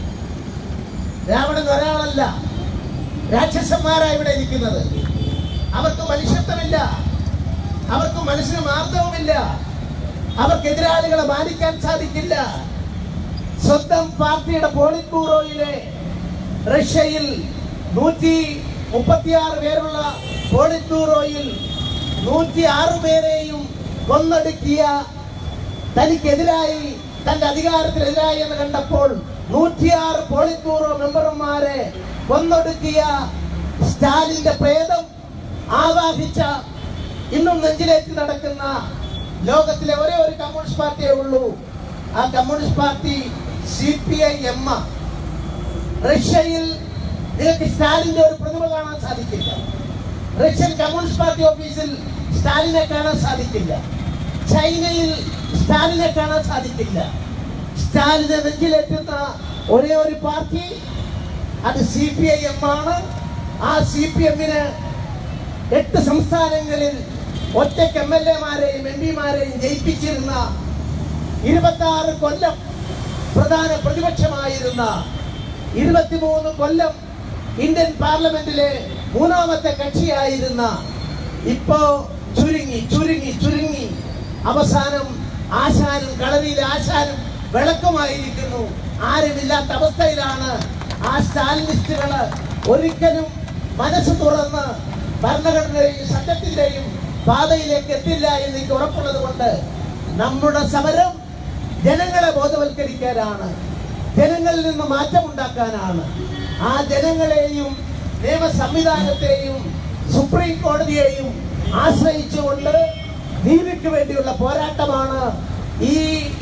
Speaker 2: രാവണൻ ഒരാളല്ല രാക്ഷസന്മാരാ ഇവിടെ ഇരിക്കുന്നത് അവർക്ക് മനുഷ്യത്വമില്ല അവർക്ക് മനസ്സിന് മാർദ്ദവുമില്ല അവർക്ക് എതിരാളികളെ മാനിക്കാൻ സാധിക്കില്ല സ്വന്തം പാർട്ടിയുടെ പോളിറ്റ് ബ്യൂറോയിലെ റഷ്യയിൽ നൂറ്റി മുപ്പത്തിയാറ് പേരുള്ള പോളിറ്റ് ബ്യൂറോയിൽ നൂറ്റി ആറ് പേരെയും കൊന്നൊടുക്കിയ തനിക്കെതിരായി തന്റെ അധികാരത്തിനെതിരായി എന്ന് കണ്ടപ്പോൾ നൂറ്റിയാറ് പോളിറ്റ് ബ്യൂറോ മെമ്പർമാരെ കൊന്നൊടുക്കിയ സ്റ്റാലിന്റെ പ്രേതം ആവാഹിച്ച ഇന്നും നെഞ്ചിലേറ്റ് നടക്കുന്ന ലോകത്തിലെ ഒരേ ഒരു കമ്മ്യൂണിസ്റ്റ് പാർട്ടിയേ ഉള്ളൂ ആ communist party C P I M റഷ്യയിൽ നിങ്ങൾക്ക് സ്റ്റാലിന്റെ ഒരു പ്രതിമ കാണാൻ സാധിക്കില്ല റഷ്യൻ കമ്മ്യൂണിസ്റ്റ് പാർട്ടി ഓഫീസിൽ സ്റ്റാലിനെ കാണാൻ സാധിക്കില്ല ചൈനയിൽ സ്റ്റാലിനെ കാണാൻ സാധിക്കില്ല സ്റ്റാലിനെ നെഞ്ചിലേറ്റുന്ന ഒരേ ഒരു പാർട്ടി അത് സി പി ഐ എം ആണ് ആ സി പി എമ്മിന് എട്ട് സംസ്ഥാനങ്ങളിൽ ഒറ്റയ്ക്ക് എം എൽ എമാരെയും എം പിമാരെയും ജയിപ്പിച്ചിരുന്ന ഇരുപത്തി ആറ് കൊല്ലം പ്രധാന പ്രതിപക്ഷമായിരുന്ന ഇരുപത്തിമൂന്ന് കൊല്ലം ഇന്ത്യൻ പാർലമെന്റിലെ മൂന്നാമത്തെ കക്ഷിയായിരുന്ന ഇപ്പോ ചുരുങ്ങി ചുരുങ്ങി ചുരുങ്ങി അവസാനം ആശാനും കളരിയിലെ ആശാനും വിളക്കുമായിരിക്കുന്നു ആരുമില്ലാത്ത അവസ്ഥയിലാണ് ആ സ്റ്റാലിനിസ്റ്റുകള് ഒരിക്കലും മനസ്സ് തുറന്ന് ഭരണഘടനയുടെയും സത്യത്തിന്റെയും പാതയിലേക്ക് എത്തില്ല എന്ന് എനിക്ക് ഉറപ്പുള്ളത് കൊണ്ട് നമ്മുടെ സമരം ജനങ്ങളെ ബോധവൽക്കരിക്കാനാണ് ജനങ്ങളിൽ നിന്ന് മാറ്റമുണ്ടാക്കാനാണ് ആ ജനങ്ങളെയും നിയമ സംവിധാനത്തെയും സുപ്രീം കോടതിയെയും ആശ്രയിച്ചുകൊണ്ട് നീതിക്ക് വേണ്ടിയുള്ള പോരാട്ടമാണ് ഈ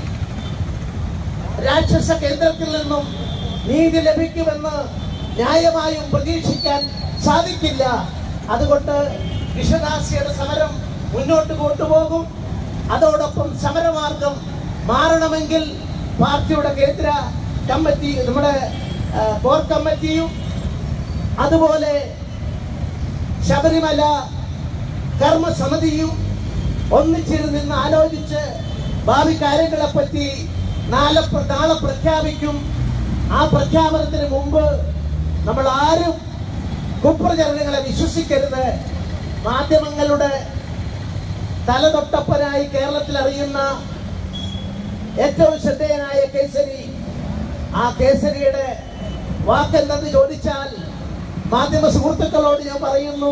Speaker 2: രാക്ഷസ കേന്ദ്രത്തിൽ നിന്നും നീതി ലഭിക്കുമെന്ന് ന്യായമായും പ്രതീക്ഷിക്കാൻ സാധിക്കില്ല അതുകൊണ്ട് വിഷദാസിയുടെ സമരം മുന്നോട്ട് കൊണ്ടുപോകും അതോടൊപ്പം സമരമാർഗം മാറണമെങ്കിൽ പാർട്ടിയുടെ കേന്ദ്ര കമ്മിറ്റി നമ്മുടെ ആ, കോർ കമ്മിറ്റിയും അതുപോലെ ശബരിമല കർമ്മസമിതിയും ഒന്നിച്ചിരുന്ന് നിന്ന് ആലോചിച്ച് ഭാവി കാര്യങ്ങളെ പറ്റി നാളെ പ്ര- നാളെ പ്രഖ്യാപിക്കും ആ പ്രഖ്യാപനത്തിന് മുമ്പ് നമ്മൾ ആരും കുപ്രചരണങ്ങളെ വിശ്വസിക്കരുത് മാധ്യമങ്ങളുടെ തലതൊട്ടപ്പനായി കേരളത്തിൽ അറിയുന്ന ഏറ്റവും ശ്രദ്ധേയനായ കേസരി ആ കേസരിയുടെ വാക്കെന്തെന്ന് ചോദിച്ചാൽ മാധ്യമ സുഹൃത്തുക്കളോട് ഞാൻ പറയുന്നു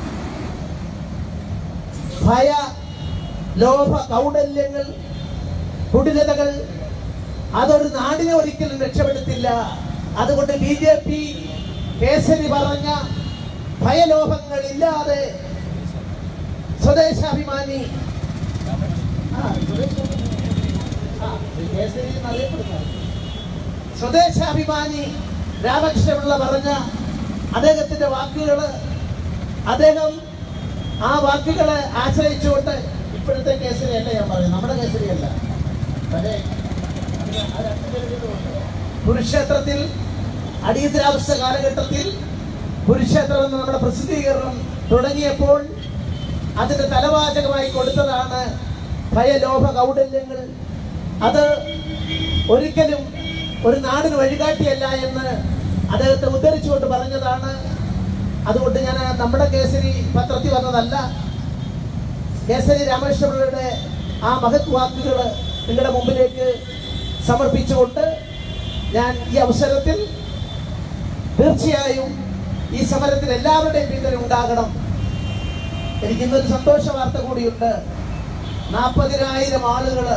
Speaker 2: ഭയ ലോഭ കൗടല്യങ്ങൾ കുടിലതകൾ അതൊരു നാടിനെ ഒരിക്കലും രക്ഷപ്പെടുത്തില്ല അതുകൊണ്ട് ബി ജെ പി കേസരി പറഞ്ഞ ഭയലോഭങ്ങൾ ഇല്ലാതെ സ്വദേശാഭിമാനി ആ, സ്വദേശാഭിമാനി. ആ, ഇത് കേസരി എന്നറിയപ്പെടുന്നത്. സ്വദേശാഭിമാനി രാമകൃഷ്ണപിള്ള പറഞ്ഞ അദ്ദേഹത്തിന്റെ വാക്കുകൾ അദ്ദേഹം ആ വാക്കുകളെ ആശ്രയിച്ചുകൊണ്ട് ഇപ്പോഴത്തെ കേസരിയല്ല ഞാൻ പറയുന്നത് നമ്മുടെ കേസരിയല്ല പക്ഷേ ആ രണ്ട് പേരുകളുമുണ്ട്. കുരുക്ഷേത്രത്തിൽ അടിയന്തരാവസ്ഥ കാലഘട്ടത്തിൽ കുരുക്ഷേത്രം എന്ന നമ്മുടെ പ്രസിദ്ധീകരണം തുടങ്ങിയപ്പോൾ അതിന്റെ തലവാചകമായി കൊടുത്തതാണ് ഭയലോഭ കൗടല്യങ്ങൾ അത് ഒരിക്കലും ഒരു നാടിന് വഴികാട്ടിയല്ല എന്ന് അദ്ദേഹത്തെ ഉദ്ധരിച്ചുകൊണ്ട് പറഞ്ഞതാണ് അതുകൊണ്ട് ഞാൻ ആ നമ്മുടെ കേസരി പത്രത്തിൽ വന്നതല്ല കേസരി രാമകൃഷ്ണപിള്ളയുടെ ആ മഹത് വാക്കുകൾ നിങ്ങളുടെ മുമ്പിലേക്ക് സമർപ്പിച്ചുകൊണ്ട് ഞാൻ ഈ അവസരത്തിൽ തീർച്ചയായും ഈ സമരത്തിൽ എല്ലാവരുടെയും പിന്തുണ ഉണ്ടാകണം എനിക്ക് ഇന്നൊരു സന്തോഷ വാർത്ത കൂടിയുണ്ട് നാൽപ്പതിനായിരം ആളുകൾ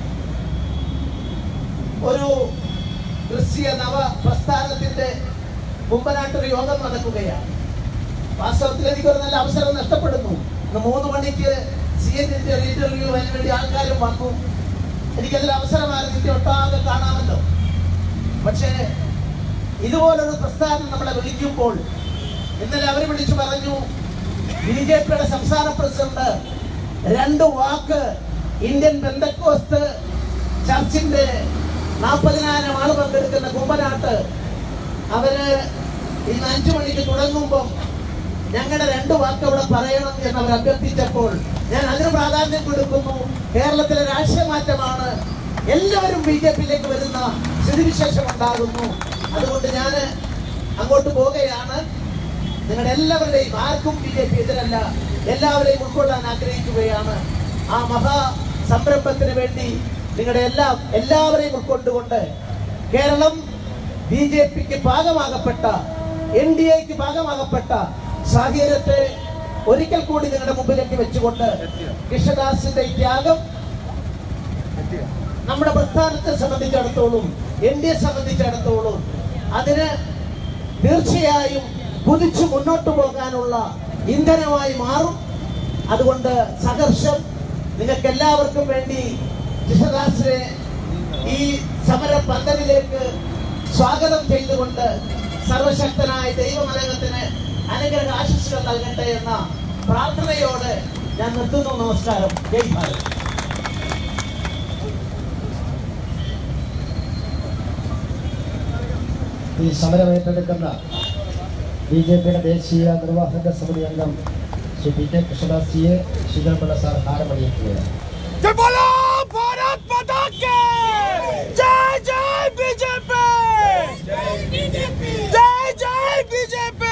Speaker 2: ഒരു ക്രിസ്തീയ നവ പ്രസ്ഥാനത്തിന്റെ കുമ്പനാട്ടൊരു യോഗം നടക്കുകയാണ് വാസ്തവത്തിൽ എനിക്കൊരു നല്ല അവസരം നഷ്ടപ്പെടുന്നു ഇന്ന് മൂന്ന് മണിക്ക് സി എന്നിന്റെ ഒരു ഇന്റർവ്യൂ അതിന് വേണ്ടി ആൾക്കാരും വന്നു എനിക്കതിൽ അവസരമായിരുന്നു ഇന്ത്യ ഒട്ടാകെ കാണാമല്ലോ പക്ഷേ ഇതുപോലൊരു പ്രസ്ഥാനം നമ്മളെ വിളിക്കുമ്പോൾ ഇന്നലെ അവർ വിളിച്ചു പറഞ്ഞു ബി ജെ പിയുടെ സംസ്ഥാന പ്രസിഡന്റ് രണ്ട് വാക്ക് ഇന്ത്യൻ ബന്ധക്കോസ്ത് ചർച്ചിന്റെ നാൽപ്പതിനായിരം ആളുകൾ പങ്കെടുക്കുന്ന കുമ്പനാട്ട് അവര് ഇന്ന് അഞ്ചു മണിക്ക് തുടങ്ങുമ്പം ഞങ്ങളുടെ രണ്ട് വാക്ക് അവിടെ പറയണം എന്ന് അവർ അഭ്യർത്ഥിച്ചപ്പോൾ ഞാൻ അതിന് പ്രാധാന്യം കൊടുക്കുന്നു കേരളത്തിലെ രാഷ്ട്രീയ മാറ്റമാണ് എല്ലാവരും ബി ജെ പിയിലേക്ക് വരുന്ന സ്ഥിതിവിശേഷം ഉണ്ടാകുന്നു അതുകൊണ്ട് ഞാൻ അങ്ങോട്ട് പോവുകയാണ് നിങ്ങളുടെ എല്ലാവരുടെയും ആർക്കും ബി ജെ പി എതിരല്ല എല്ലാവരെയും ഉൾക്കൊള്ളാൻ ആഗ്രഹിക്കുകയാണ് ആ മഹാ സംരംഭത്തിന് വേണ്ടി നിങ്ങളുടെ എല്ലാ എല്ലാവരെയും ഉൾക്കൊണ്ടുകൊണ്ട് കേരളം ബി ജെ പിക്ക് ഭാഗമാകപ്പെട്ട എൻ ഡി എക്ക് ഭാഗമാകപ്പെട്ട സാഹചര്യത്തെ ഒരിക്കൽ കൂടി നിങ്ങളുടെ മുമ്പിലേക്ക് വെച്ചുകൊണ്ട് കൃഷ്ണദാസിന്റെ ഈ ത്യാഗം നമ്മുടെ പ്രസ്ഥാനത്തെ സംബന്ധിച്ചിടത്തോളം എൻ ഡി എ സംബന്ധിച്ചിടത്തോളം അതിന് തീർച്ചയായും കുതിച്ചു മുന്നോട്ട് പോകാനുള്ള ഇന്ധനമായി മാറും അതുകൊണ്ട് സംഘർഷം നിങ്ങൾക്ക് എല്ലാവർക്കും വേണ്ടി കൃഷ്ണദാസിനെ ഈ സമര പന്തലിലേക്ക് സ്വാഗതം ചെയ്തുകൊണ്ട് സർവശക്തനായ ദൈവമനകത്തിന് അനുഗ്രഹ ആശംസകൾ നൽകട്ടെ എന്ന പ്രാർത്ഥനയോട് ഞാൻ നിർത്തുന്നു നമസ്കാരം ജയ് ഭാരത്
Speaker 1: ഈ സമരം ഏറ്റെടുക്കുന്ന ബി ജെ പിയുടെ ദേശീയ നിർവാഹക സമിതി അംഗം ശ്രീ പി കെ കൃഷ്ണദാസിയെ ശിഖരപിള്ള സാർ ഹാരമണിയിക്കുകയാണ്
Speaker 3: जय बोलो भारत माता के जय जय बीजेपी जय जय बीजेपी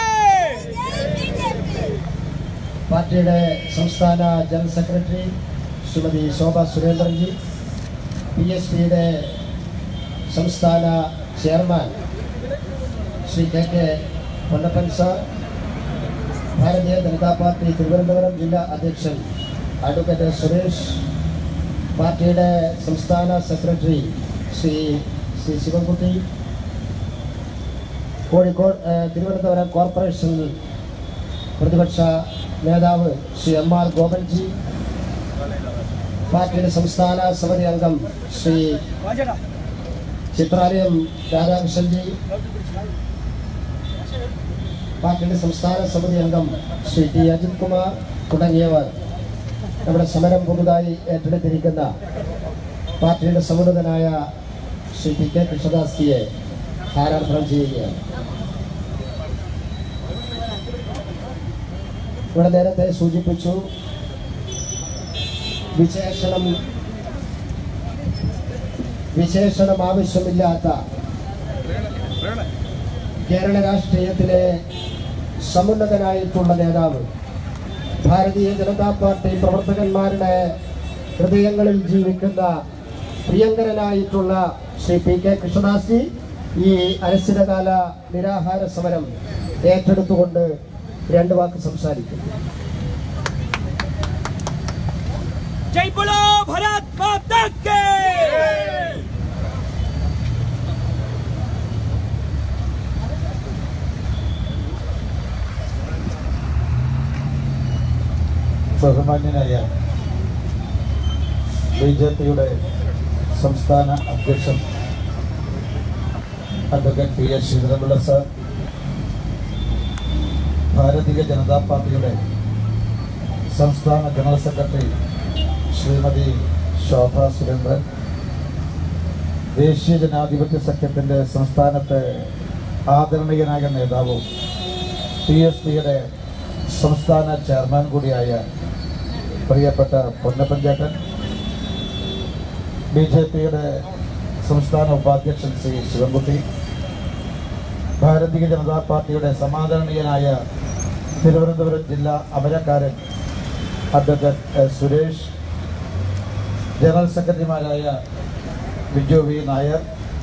Speaker 1: പാർട്ടിയുടെ സംസ്ഥാന general secretary Srimathi Shobha Surendranji P S പിയുടെ സംസ്ഥാന chairman Sri K K Ponnappan sir Bharatiya Janata party Thiruvananthapuram ജില്ലാ അധ്യക്ഷൻ അഡ്വക്കേറ്റ് സുരേഷ് പാർട്ടിയുടെ സംസ്ഥാന സെക്രട്ടറി ശ്രീ ശ്രീ ശിവൻകുട്ടി കോഴിക്കോട് ഏഹ്, തിരുവനന്തപുരം കോർപ്പറേഷൻ പ്രതിപക്ഷ നേതാവ് ശ്രീ എം ആർ ഗോപൻജി പാർട്ടിയുടെ സംസ്ഥാന സമിതി അംഗം ശ്രീ ചിത്രാലയം രാധാകൃഷ്ണൻജി പാർട്ടിയുടെ സംസ്ഥാന സമിതി അംഗം ശ്രീ ടി അജിത് കുമാർ തുടങ്ങിയവർ നമ്മുടെ സമരം പുതുതായി ഏറ്റെടുത്തിരിക്കുന്ന പാർട്ടിയുടെ സമുന്നതനായ ശ്രീ പി കെ കൃഷ്ണദാസിയെ ഹാരാർപ്പണം ചെയ്യുകയാണ് ഇവിടെ നേരത്തെ സൂചിപ്പിച്ചു വിശേഷണം വിശേഷണം ആവശ്യമില്ലാത്ത കേരള രാഷ്ട്രീയത്തിലെ സമുന്നതനായിട്ടുള്ള നേതാവ് ഭാരതീയ ജനതാ പാർട്ടി പ്രവർത്തകന്മാരുടെ ഹൃദയങ്ങളിൽ ജീവിക്കുന്ന പ്രിയങ്കരനായിട്ടുള്ള ശ്രീ പി കെ കൃഷ്ണദാസി ഈ അനിശ്ചിതകാല നിരാഹാര സമരം ഏറ്റെടുത്തുകൊണ്ട് രണ്ട് വാക്ക് സംസാരിക്കും
Speaker 3: जय बोलो भारत माता के
Speaker 4: ബഹുമാന്യനായ ബി ജെ പിയുടെ സംസ്ഥാന അധ്യക്ഷൻ advocate P S Sreedharanpillai sir Bharatiya Janata പാർട്ടിയുടെ സംസ്ഥാന ജനറൽ സെക്രട്ടറി ശ്രീമതി ശോഭ സുരേന്ദ്രൻ ദേശീയ ജനാധിപത്യ സഖ്യത്തിൻ്റെ സംസ്ഥാനത്തെ ആദരണീയനായ നേതാവും പി എസ് പിയുടെ സംസ്ഥാന ചെയർമാൻ കൂടിയായ പ്രിയപ്പെട്ട പൊന്നപ്പൻ ചേട്ടൻ ബി ജെ പിയുടെ സംസ്ഥാന ഉപാധ്യക്ഷൻ ശ്രീ ശിവൻകുട്ടി ഭാരതീയ ജനതാ പാർട്ടിയുടെ സമാദരണീയനായ തിരുവനന്തപുരം ജില്ലാ അമരക്കാരൻ അഡ്വക്കേറ്റ് എസ് സുരേഷ് ജനറൽ സെക്രട്ടറിമാരായ ബിജു വി നായർ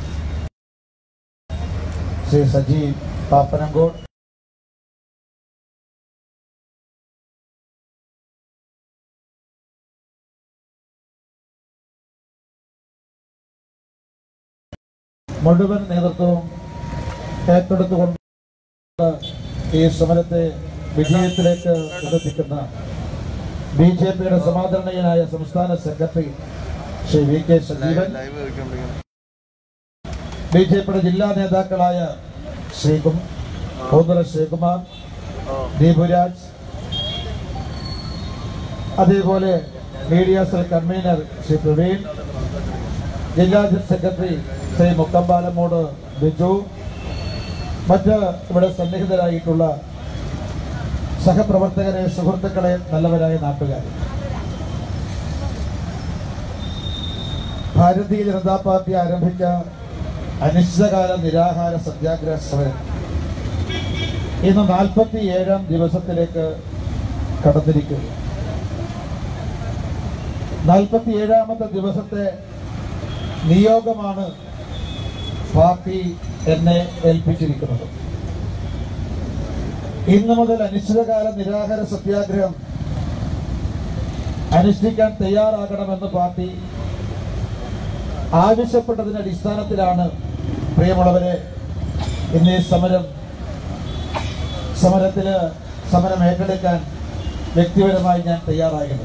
Speaker 4: ശ്രീ സജി പാപ്പനങ്കോട് മുഴുവൻ നേതൃത്വവും ഏറ്റെടുത്തുകൊണ്ട് ഈ സമരത്തെ വിജയത്തിലേക്ക് എത്തിക്കുന്ന ബി ജെ പിയുടെ സമാദരണീയനായ സംസ്ഥാന secretary Sri V K Sajeevan B J പിയുടെ ജില്ലാ നേതാക്കളായ ശ്രീ കും- പൂന്തുറ ശ്രീകുമാർ ദീപുരാജ് അതേപോലെ media cell convener Sri Praveen ജില്ലാ സെക്രട്ടറി ശ്രീ മുക്കമ്പാലമോട് ബിജു മറ്റ് ഇവിടെ സന്നിഹിതരായിട്ടുള്ള സഹപ്രവർത്തകരെ സുഹൃത്തുക്കളെ നല്ലവരായ നാട്ടുകാർ ഭാരതീയ ജനതാ പാർട്ടി ആരംഭിച്ച അനിശ്ചിതകാല നിരാഹാര സത്യാഗ്രഹ സമരം ഇന്ന് നാൽപ്പത്തി ഏഴാം ദിവസത്തിലേക്ക് കടന്നിരിക്കുന്നു നാൽപ്പത്തി ഏഴാമത്തെ ദിവസത്തെ നിയോഗമാണ് പാർട്ടി എന്നെ ഏൽപ്പിച്ചിരിക്കുന്നത് ഇന്നു മുതൽ അനിശ്ചിതകാല നിരാഹാര സത്യാഗ്രഹം അനുഷ്ഠിക്കാൻ തയ്യാറാകണമെന്ന് പാർട്ടി ആവശ്യപ്പെട്ടതിന്റെ അടിസ്ഥാനത്തിലാണ് പ്രിയമുള്ളവരെ ഇന്ന് ഈ സമരം സമരത്തില് സമരം ഏറ്റെടുക്കാൻ വ്യക്തിപരമായി ഞാൻ തയ്യാറാകുന്നത്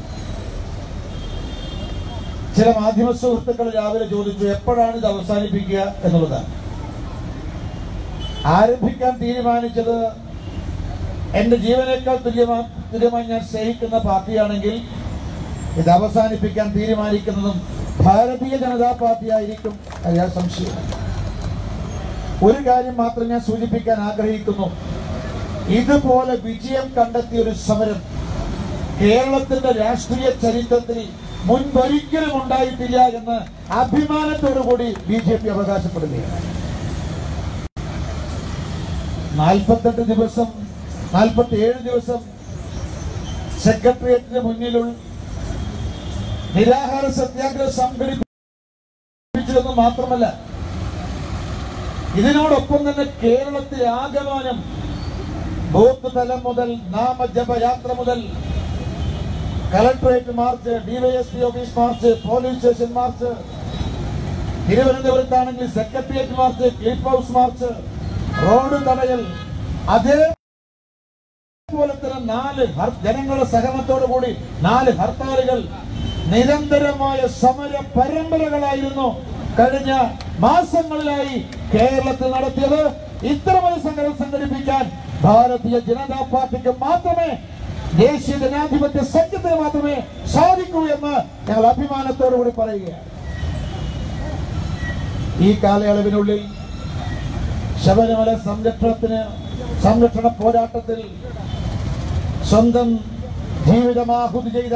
Speaker 4: ചില മാധ്യമ സുഹൃത്തുക്കൾ രാവിലെ ചോദിച്ചു എപ്പോഴാണ് ഇത് അവസാനിപ്പിക്കുക എന്നുള്ളതാണ് ആരംഭിക്കാൻ തീരുമാനിച്ചത് എന്റെ ജീവനേക്കാൾ തുല്യമാ തുല്യമായി ഞാൻ സ്നേഹിക്കുന്ന പാർട്ടിയാണെങ്കിൽ ഇത് അവസാനിപ്പിക്കാൻ തീരുമാനിക്കുന്നതും ഭാരതീയ ജനതാ പാർട്ടി ആയിരിക്കും അത് ഞാൻ സംശയം ഒരു കാര്യം മാത്രം ഞാൻ സൂചിപ്പിക്കാൻ ആഗ്രഹിക്കുന്നു ഇതുപോലെ വിജയം കണ്ടെത്തിയ ഒരു സമരം കേരളത്തിന്റെ രാഷ്ട്രീയ ചരിത്രത്തിൽ മുൻപൊരിക്കലും ഉണ്ടായിട്ടില്ല എന്ന് അഭിമാനത്തോടു കൂടി ബി ജെ പി അവകാശപ്പെടുകയാണ് നാൽപ്പത്തെട്ട് ദിവസം നാൽപ്പത്തി ഏഴ് ദിവസം സെക്രട്ടേറിയറ്റിന് മുന്നിലുള്ള നിരാഹാര സത്യാഗ്രഹം സംഘടിപ്പിച്ചതെന്ന് മാത്രമല്ല ഇതിനോടൊപ്പം തന്നെ കേരളത്തിലെ ആകമാനം ബൂത്ത് തലം മുതൽ നാമജപയാത്ര മുതൽ collectorate march DYSP office march police station march തിരുവനന്തപുരത്താണെങ്കിൽ secretariat march Cliff House march road തടയൽ അതേപോലെ തന്നെ നാല് ഹർ- ജനങ്ങളുടെ സഹകരണത്തോടു കൂടി നാല് ഹർത്താലുകൾ നിരന്തരമായ സമര പരമ്പരകളായിരുന്നു കഴിഞ്ഞ മാസങ്ങളിലായി കേരളത്തിൽ നടത്തിയത് ഇത്തരമൊരു സംഘടന സംഘടിപ്പിക്കാൻ ഭാരതീയ ജനതാ പാർട്ടിക്ക് മാത്രമേ ദേശീയ ജനാധിപത്യ സഖ്യത്തിന് മാത്രമേ സാധിക്കൂ എന്ന് ഞങ്ങൾ അഭിമാനത്തോടു കൂടി പറയുകയാണ് ഈ കാലയളവിനുള്ളിൽ ശബരിമല സംരക്ഷണത്തിന് സംരക്ഷണ പോരാട്ടത്തിൽ സ്വന്തം ജീവിതമാഹുതി ചെയ്ത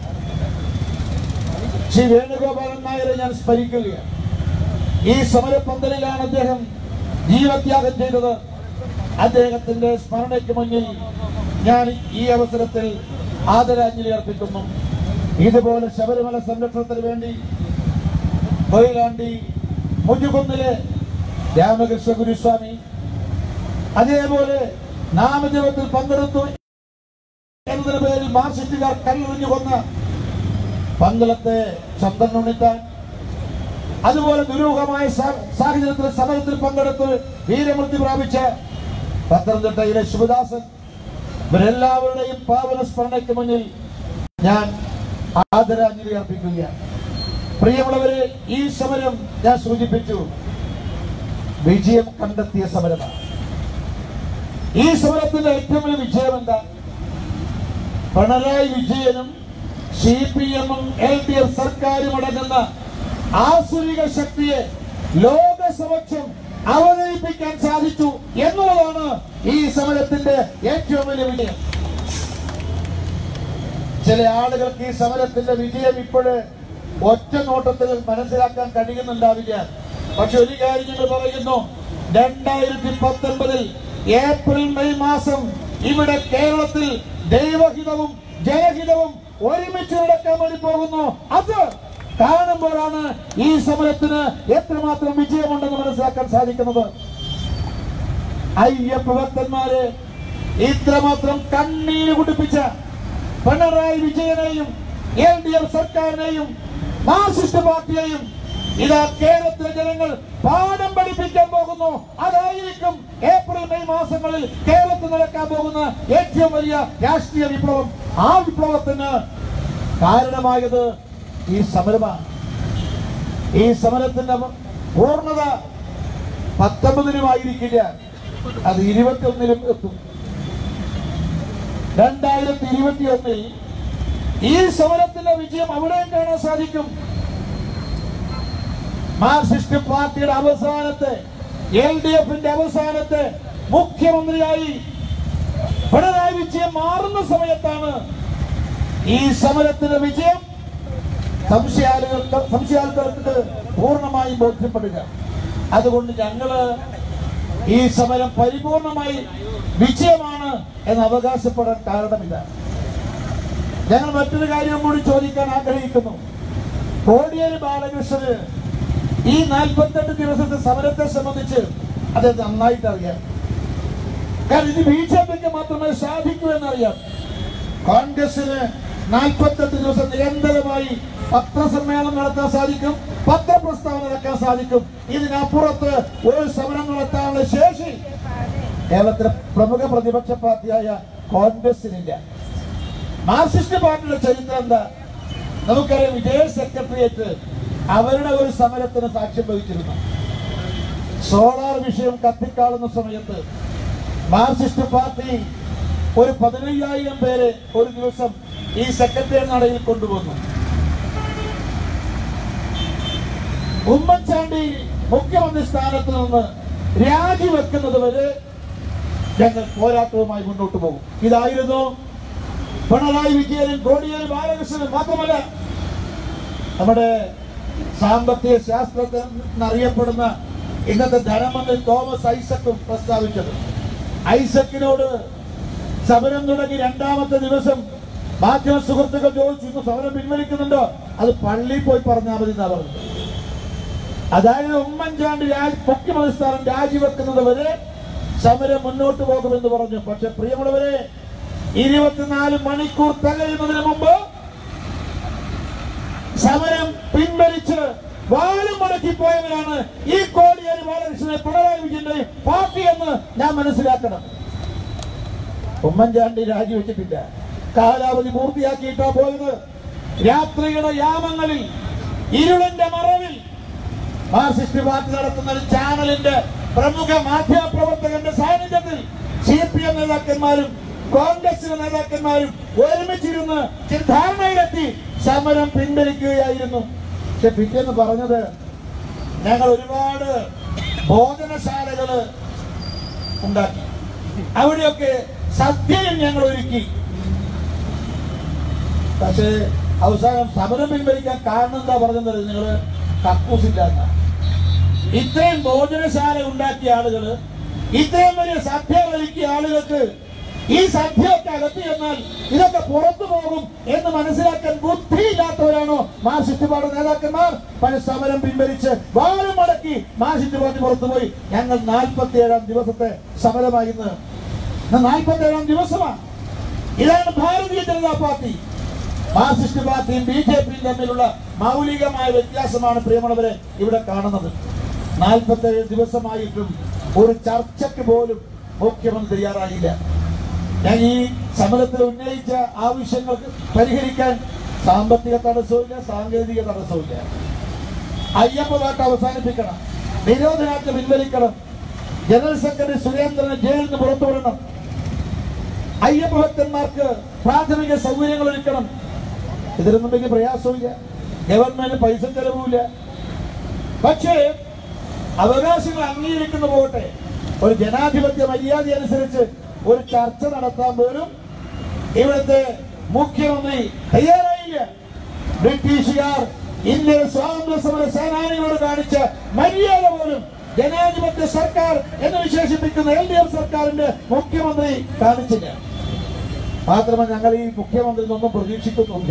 Speaker 4: ശ്രീ വേണുഗോപാലൻ നായരെ ഞാൻ സ്മരിക്കുകയാണ് ഈ സമരപന്തലിലാണ് അദ്ദേഹം ജീവത്യാഗം ചെയ്തത് അദ്ദേഹത്തിന്റെ സ്മരണയ്ക്ക് മുന്നിൽ ഞാൻ ഈ അവസരത്തിൽ ആദരാഞ്ജലി അർപ്പിക്കുന്നു ഇതുപോലെ ശബരിമല സംരക്ഷണത്തിന് വേണ്ടി കൊയിലാണ്ടി മുജുകുന്നിലെ രാമകൃഷ്ണ ഗുരുസ്വാമി അതേപോലെ നാമജപത്തിൽ പങ്കെടുത്തു എന്നതിന് പേരിൽ മാർസിസ്റ്റുകാർ കല്ലെറിഞ്ഞു കൊന്ന പന്തളത്തെ ചന്ദൻ ഉണ്ണിത്താൻ അതുപോലെ ദുരൂഹമായ സാ- സാഹചര്യത്തിൽ സമരത്തിൽ പങ്കെടുത്ത് വീരമൃത്യു പ്രാപിച്ച പത്തനംതിട്ടയിലെ ശിവദാസൻ ഇവരെല്ലാവരുടെയും പാവന സ്മരണയ്ക്ക് മുന്നിൽ ഞാൻ ആദരാഞ്ജലി അർപ്പിക്കുകയാണ് പ്രിയമുള്ളവരെ ഈ സമരം ഞാൻ സൂചിപ്പിച്ചു വിജയം കണ്ടെത്തിയ സമരമാണ് ഈ സമരത്തിന്റെ ഏറ്റവും വലിയ വിജയം എന്താ പിണറായി വിജയനും സി പി എമ്മും എൽ ഡി എഫ് സർക്കാരും അടങ്ങുന്ന ആസുരിക ശക്തിയെ ലോകസമക്ഷം അവതരിപ്പിക്കാൻ സാധിച്ചു എന്നുള്ളതാണ് ഈ സമരത്തിന്റെ ഏറ്റവും വലിയ വിജയം ചില ആളുകൾക്ക് ഈ സമരത്തിന്റെ വിജയം ഇപ്പോഴ് ഒറ്റ നോട്ടത്തിൽ മനസ്സിലാക്കാൻ കഴിയുന്നുണ്ടാവില്ല പക്ഷെ ഒരു കാര്യം ഞങ്ങൾ പറയുന്നു രണ്ടായിരത്തി പത്തൊൻപതിൽ ഏപ്രിൽ മെയ് മാസം ഇവിടെ കേരളത്തിൽ ദൈവഹിതവും ജനഹിതവും ഒരുമിച്ച് നടക്കാൻ വേണ്ടി പോകുന്നു അത് കാണുമ്പോഴാണ് ഈ സമരത്തിന് എത്രമാത്രം വിജയമുണ്ടെന്ന് മനസ്സിലാക്കാൻ സാധിക്കുന്നത് അയ്യപ്പ ഭക്തന്മാരെ ഇത്രമാത്രം കണ്ണീര് കുടിപ്പിച്ച പിണറായി വിജയനെയും എൽ ഡി എഫ് സർക്കാരിനെയും മാർക്സിസ്റ്റ് പാർട്ടിയെയും ഇതാ കേരളത്തിലെ ജനങ്ങൾ പാഠം പഠിപ്പിക്കാൻ പോകുന്നു അതായിരിക്കും ഏപ്രിൽ മെയ് മാസങ്ങളിൽ കേരളത്തിൽ നടക്കാൻ പോകുന്ന ഏറ്റവും വലിയ രാഷ്ട്രീയ വിപ്ലവം ആ വിപ്ലവത്തിന് കാരണമായത് ഈ സമരമാണ് ഈ സമരത്തിന്റെ പൂർണ്ണത പത്തൊമ്പതിനുമായിരിക്കില്ല അത് ഇരുപത്തിയൊന്നിലും എത്തും രണ്ടായിരത്തി ഇരുപത്തിയൊന്നിൽ ഈ സമരത്തിന്റെ വിജയം അവിടെയും കാണാൻ സാധിക്കും മാർക്സിസ്റ്റ് പാർട്ടിയുടെ അവസാനത്തെ എൽ ഡി എഫിന്റെ അവസാനത്തെ മുഖ്യമന്ത്രിയായി പിണറായി വിജയൻ മാറുന്ന സമയത്താണ് ഈ സമരത്തിന്റെ വിജയം സംശയാലുകൾക്ക് സംശയാലുകൾക്ക് പൂർണ്ണമായും ബോധ്യപ്പെടുക അതുകൊണ്ട് ഞങ്ങള് ഈ സമരം പരിപൂർണമായി വിജയമാണ് എന്ന് അവകാശപ്പെടാൻ കാരണമില്ല ഞങ്ങൾ മറ്റൊരു കാര്യം കൂടി ചോദിക്കാൻ ആഗ്രഹിക്കുന്നു കോടിയേരി ബാലകൃഷ്ണന് ഈ നാൽപ്പത്തെട്ട് ദിവസത്തെ സമരത്തെ സംബന്ധിച്ച് അത് നന്നായിട്ട് അറിയാം കാരണം ഇത് ബി ജെ പിക്ക് മാത്രമേ സാധിക്കൂ എന്നറിയാം കോൺഗ്രസിന് നാൽപ്പത്തെട്ട് ദിവസം നിരന്തരമായി പത്രസമ്മേളനം നടത്താൻ സാധിക്കും പത്രപ്രസ്താവന നടക്കാൻ സാധിക്കും ഇതിനപ്പുറത്ത് ഒരു സമരം നടത്താനുള്ള ശേഷി കേരളത്തിലെ പ്രമുഖ പ്രതിപക്ഷ പാർട്ടിയായ കോൺഗ്രസിനില്ല മാർക്സിസ്റ്റ് പാർട്ടിയുടെ ചരിത്രം എന്താ നമുക്കറിയാം വിജയ സെക്രട്ടേറിയറ്റ് അവരുടെ ഒരു സമരത്തിന് സാക്ഷ്യം വഹിച്ചിരുന്നു സോളാർ വിഷയം കത്തിക്കാളുന്ന സമയത്ത് മാർക്സിസ്റ്റ് പാർട്ടി ഒരു പതിനയ്യായിരം പേരെ ഒരു ദിവസം ഈ സെക്രട്ടേറിയറ്റ് നടയിൽ കൊണ്ടുവന്നു ഉമ്മൻചാണ്ടി മുഖ്യമന്ത്രി സ്ഥാനത്ത് നിന്ന് രാജിവെക്കുന്നത് വരെ ഞങ്ങൾ പോരാട്ടവുമായി മുന്നോട്ട് പോകും ഇതായിരുന്നു പിണറായി വിജയനും കോടിയേരി ബാലകൃഷ്ണനും മാത്രമല്ല നമ്മുടെ സാമ്പത്തിക ശാസ്ത്രത്തിൽ അറിയപ്പെടുന്ന ഇന്നത്തെ ധനമന്ത്രി തോമസ് ഐസക്കും പ്രസ്താവിച്ചത് ഐസക്കിനോട് സമരം തുടങ്ങി രണ്ടാമത്തെ ദിവസം മാധ്യമ സുഹൃത്തുക്കൾ ചോദിച്ചു ഇന്ന് സമരം പിൻവലിക്കുന്നുണ്ടോ അത് പള്ളിയിൽ പോയി പറഞ്ഞാൽ മതി എന്നാ പറഞ്ഞത് അതായത് ഉമ്മൻചാണ്ടി രാജ് മുഖ്യമന്ത്രി സ്ഥാനം രാജിവെക്കുന്നത് വരെ സമരം മുന്നോട്ട് പോകുമെന്ന് പറഞ്ഞു പക്ഷെ പ്രിയമുള്ളവരെ ഇരുപത്തിനാല് മണിക്കൂർ തികയുന്നതിന് മുമ്പ് സമരം പിൻവലിച്ച് വാലും മടക്കി പോയവരാണ് ഈ കോടിയേരി ബാലകൃഷ്ണനെ പിണറായി വിജയന്റെ പാർട്ടി എന്ന് ഞാൻ മനസ്സിലാക്കണം ഉമ്മൻചാണ്ടി രാജിവെച്ചിട്ടില്ല കാലാവധി പൂർത്തിയാക്കിയിട്ടാ പോയത് രാത്രിയുടെ യാമങ്ങളിൽ ഇരുളിന്റെ മറവിൽ മാർക്സിസ്റ്റ് പാർട്ടി നടത്തുന്ന ഒരു ചാനലിന്റെ പ്രമുഖ മാധ്യമ പ്രവർത്തകന്റെ സാന്നിധ്യത്തിൽ സി പി എം നേതാക്കന്മാരും കോൺഗ്രസ് നേതാക്കന്മാരും ഒരുമിച്ചിരുന്ന് ചില ധാരണയിലെത്തി സമരം പിൻവലിക്കുകയായിരുന്നു പക്ഷെ പിറ്റേന്ന് പറഞ്ഞത് ഞങ്ങൾ ഒരുപാട് ഭോജനശാലകള് ഉണ്ടാക്കി അവിടെയൊക്കെ സദ്യയും ഞങ്ങൾ ഒരുക്കി പക്ഷേ അവസാനം സമരം പിൻവലിക്കാൻ കാരണം എന്താ പറഞ്ഞത് നിങ്ങള് കക്കൂസില്ല എന്നാ. ഇത്രയും ഭോജനശാല ഉണ്ടാക്കിയ ആളുകള് ഇത്രയും വലിയ സദ്യ ഒരുക്കിയ ആളുകൾക്ക് ഈ സദ്യയൊക്കെ അകത്ത് ചെന്നാൽ ഇതൊക്കെ പുറത്തു പോകും എന്ന് മനസ്സിലാക്കാൻ ബുദ്ധിയില്ലാത്തവരാണോ മാർക്സിസ്റ്റ് പാർട്ടി നേതാക്കന്മാർ പല സമരം പിൻവലിച്ച് വാരം മടക്കി മാർക്സിസ്റ്റ് പാർട്ടി പുറത്തുപോയി ഞങ്ങൾ നാൽപ്പത്തി ഏഴാം ദിവസത്തെ സമരമായി ഇന്ന് നാൽപ്പത്തി ഏഴാം ദിവസമാണ് ഇതാണ് ഭാരതീയ ജനതാ പാർട്ടി മാർക്സിസ്റ്റ് പാർട്ടിയും ബി ജെ പിയും തമ്മിലുള്ള മൗലികമായ വ്യത്യാസമാണ് പ്രിയമുള്ളവരെ ഇവിടെ കാണുന്നത് നാൽപ്പത്തേഴ് ദിവസമായിട്ടും ഒരു ചർച്ചയ്ക്ക് പോലും മുഖ്യമന്ത്രി തയ്യാറായില്ല ഞാൻ ഈ സമരത്തിൽ ഉന്നയിച്ച ആവശ്യങ്ങൾക്ക് പരിഹരിക്കാൻ സാമ്പത്തിക തടസ്സവുമില്ല സാങ്കേതിക തടസ്സവുമില്ല അയ്യപ്പ വേട്ട അവസാനിപ്പിക്കണം നിരോധനാജ്ഞ പിൻവലിക്കണം ജനറൽ സെക്രട്ടറി സുരേന്ദ്രനെ ജയിലിൽ നിന്ന് പുറത്തുവിടണം അയ്യപ്പ ഭക്തന്മാർക്ക് പ്രാഥമിക സൗകര്യങ്ങൾ ഒരുക്കണം ഇതിനൊന്നും വലിയ പ്രയാസമില്ല ഗവൺമെന്റ് പൈസ ചെലവുമില്ല പക്ഷേ അവകാശങ്ങൾ അംഗീകരിക്കുന്ന പോകട്ടെ ഒരു ജനാധിപത്യ മര്യാദ അനുസരിച്ച് ഒരു ചർച്ച നടത്താൻ പോലും ഇവിടുത്തെ മുഖ്യമന്ത്രി തയ്യാറായില്ല ബ്രിട്ടീഷുകാർ ഇന്ത്യൻ സ്വാതന്ത്ര്യ സമര സേനാനികളോട് കാണിച്ച മര്യാദ പോലും ജനാധിപത്യ സർക്കാർ എന്ന് വിശേഷിപ്പിക്കുന്ന എൽ ഡി എഫ് സർക്കാരിന്റെ മുഖ്യമന്ത്രി കാണിച്ചില്ല മാത്രമല്ല ഞങ്ങൾ ഈ മുഖ്യമന്ത്രി ഒന്നും പ്രതീക്ഷിക്കുന്നില്ല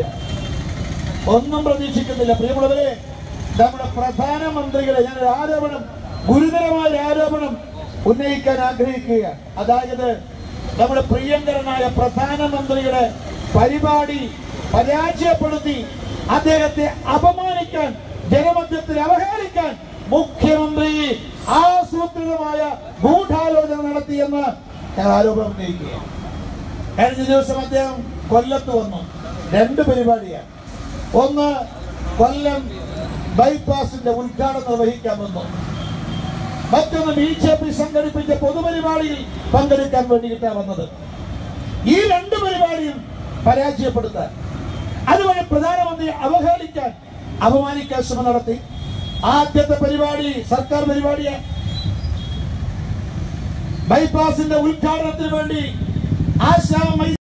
Speaker 4: ഒന്നും പ്രതീക്ഷിക്കുന്നില്ല പ്രിയമുള്ളവരെ നമ്മുടെ പ്രധാനമന്ത്രികളെ ഞാൻ ഒരു ആരോപണം ഗുരുതരമായ ഒരു ആരോപണം ഉന്നയിക്കാൻ ആഗ്രഹിക്കുകയാണ് അതായത് നമ്മുടെ പ്രിയങ്കരനായ പ്രധാനമന്ത്രിയുടെ പരിപാടി പരാജയപ്പെടുത്തി അദ്ദേഹത്തെ അപമാനിക്കാൻ ജനമധ്യത്തിൽ അവഹേളിക്കാൻ മുഖ്യമന്ത്രി ആസൂത്രിതമായ ഗൂഢാലോചന നടത്തിയെന്ന് ഞാൻ ആരോപണം ഉന്നയിക്കുകയാണ് കഴിഞ്ഞ ദിവസം അദ്ദേഹം കൊല്ലത്ത് വന്നു രണ്ട് പരിപാടിയാണ് ഒന്ന് കൊല്ലം ബൈപ്പാസിന്റെ ഉദ്ഘാടനം നിർവഹിക്കാൻ വന്നു മറ്റൊന്ന് ബി ജെ പി സംഘടിപ്പിച്ച പൊതുപരിപാടിയിൽ പങ്കെടുക്കാൻ വേണ്ടിയിട്ടാണ് വന്നത് ഈ രണ്ട് പരിപാടിയും പരാജയപ്പെടുത്താൻ അതുവഴി പ്രധാനമന്ത്രി അവഹേളിക്കാൻ അപമാനിക്കാൻ ശ്രമം നടത്തി ആദ്യത്തെ പരിപാടി സർക്കാർ പരിപാടിയാണ് ബൈപ്പാസിന്റെ ഉദ്ഘാടനത്തിന് വേണ്ടി ആശാ മൈ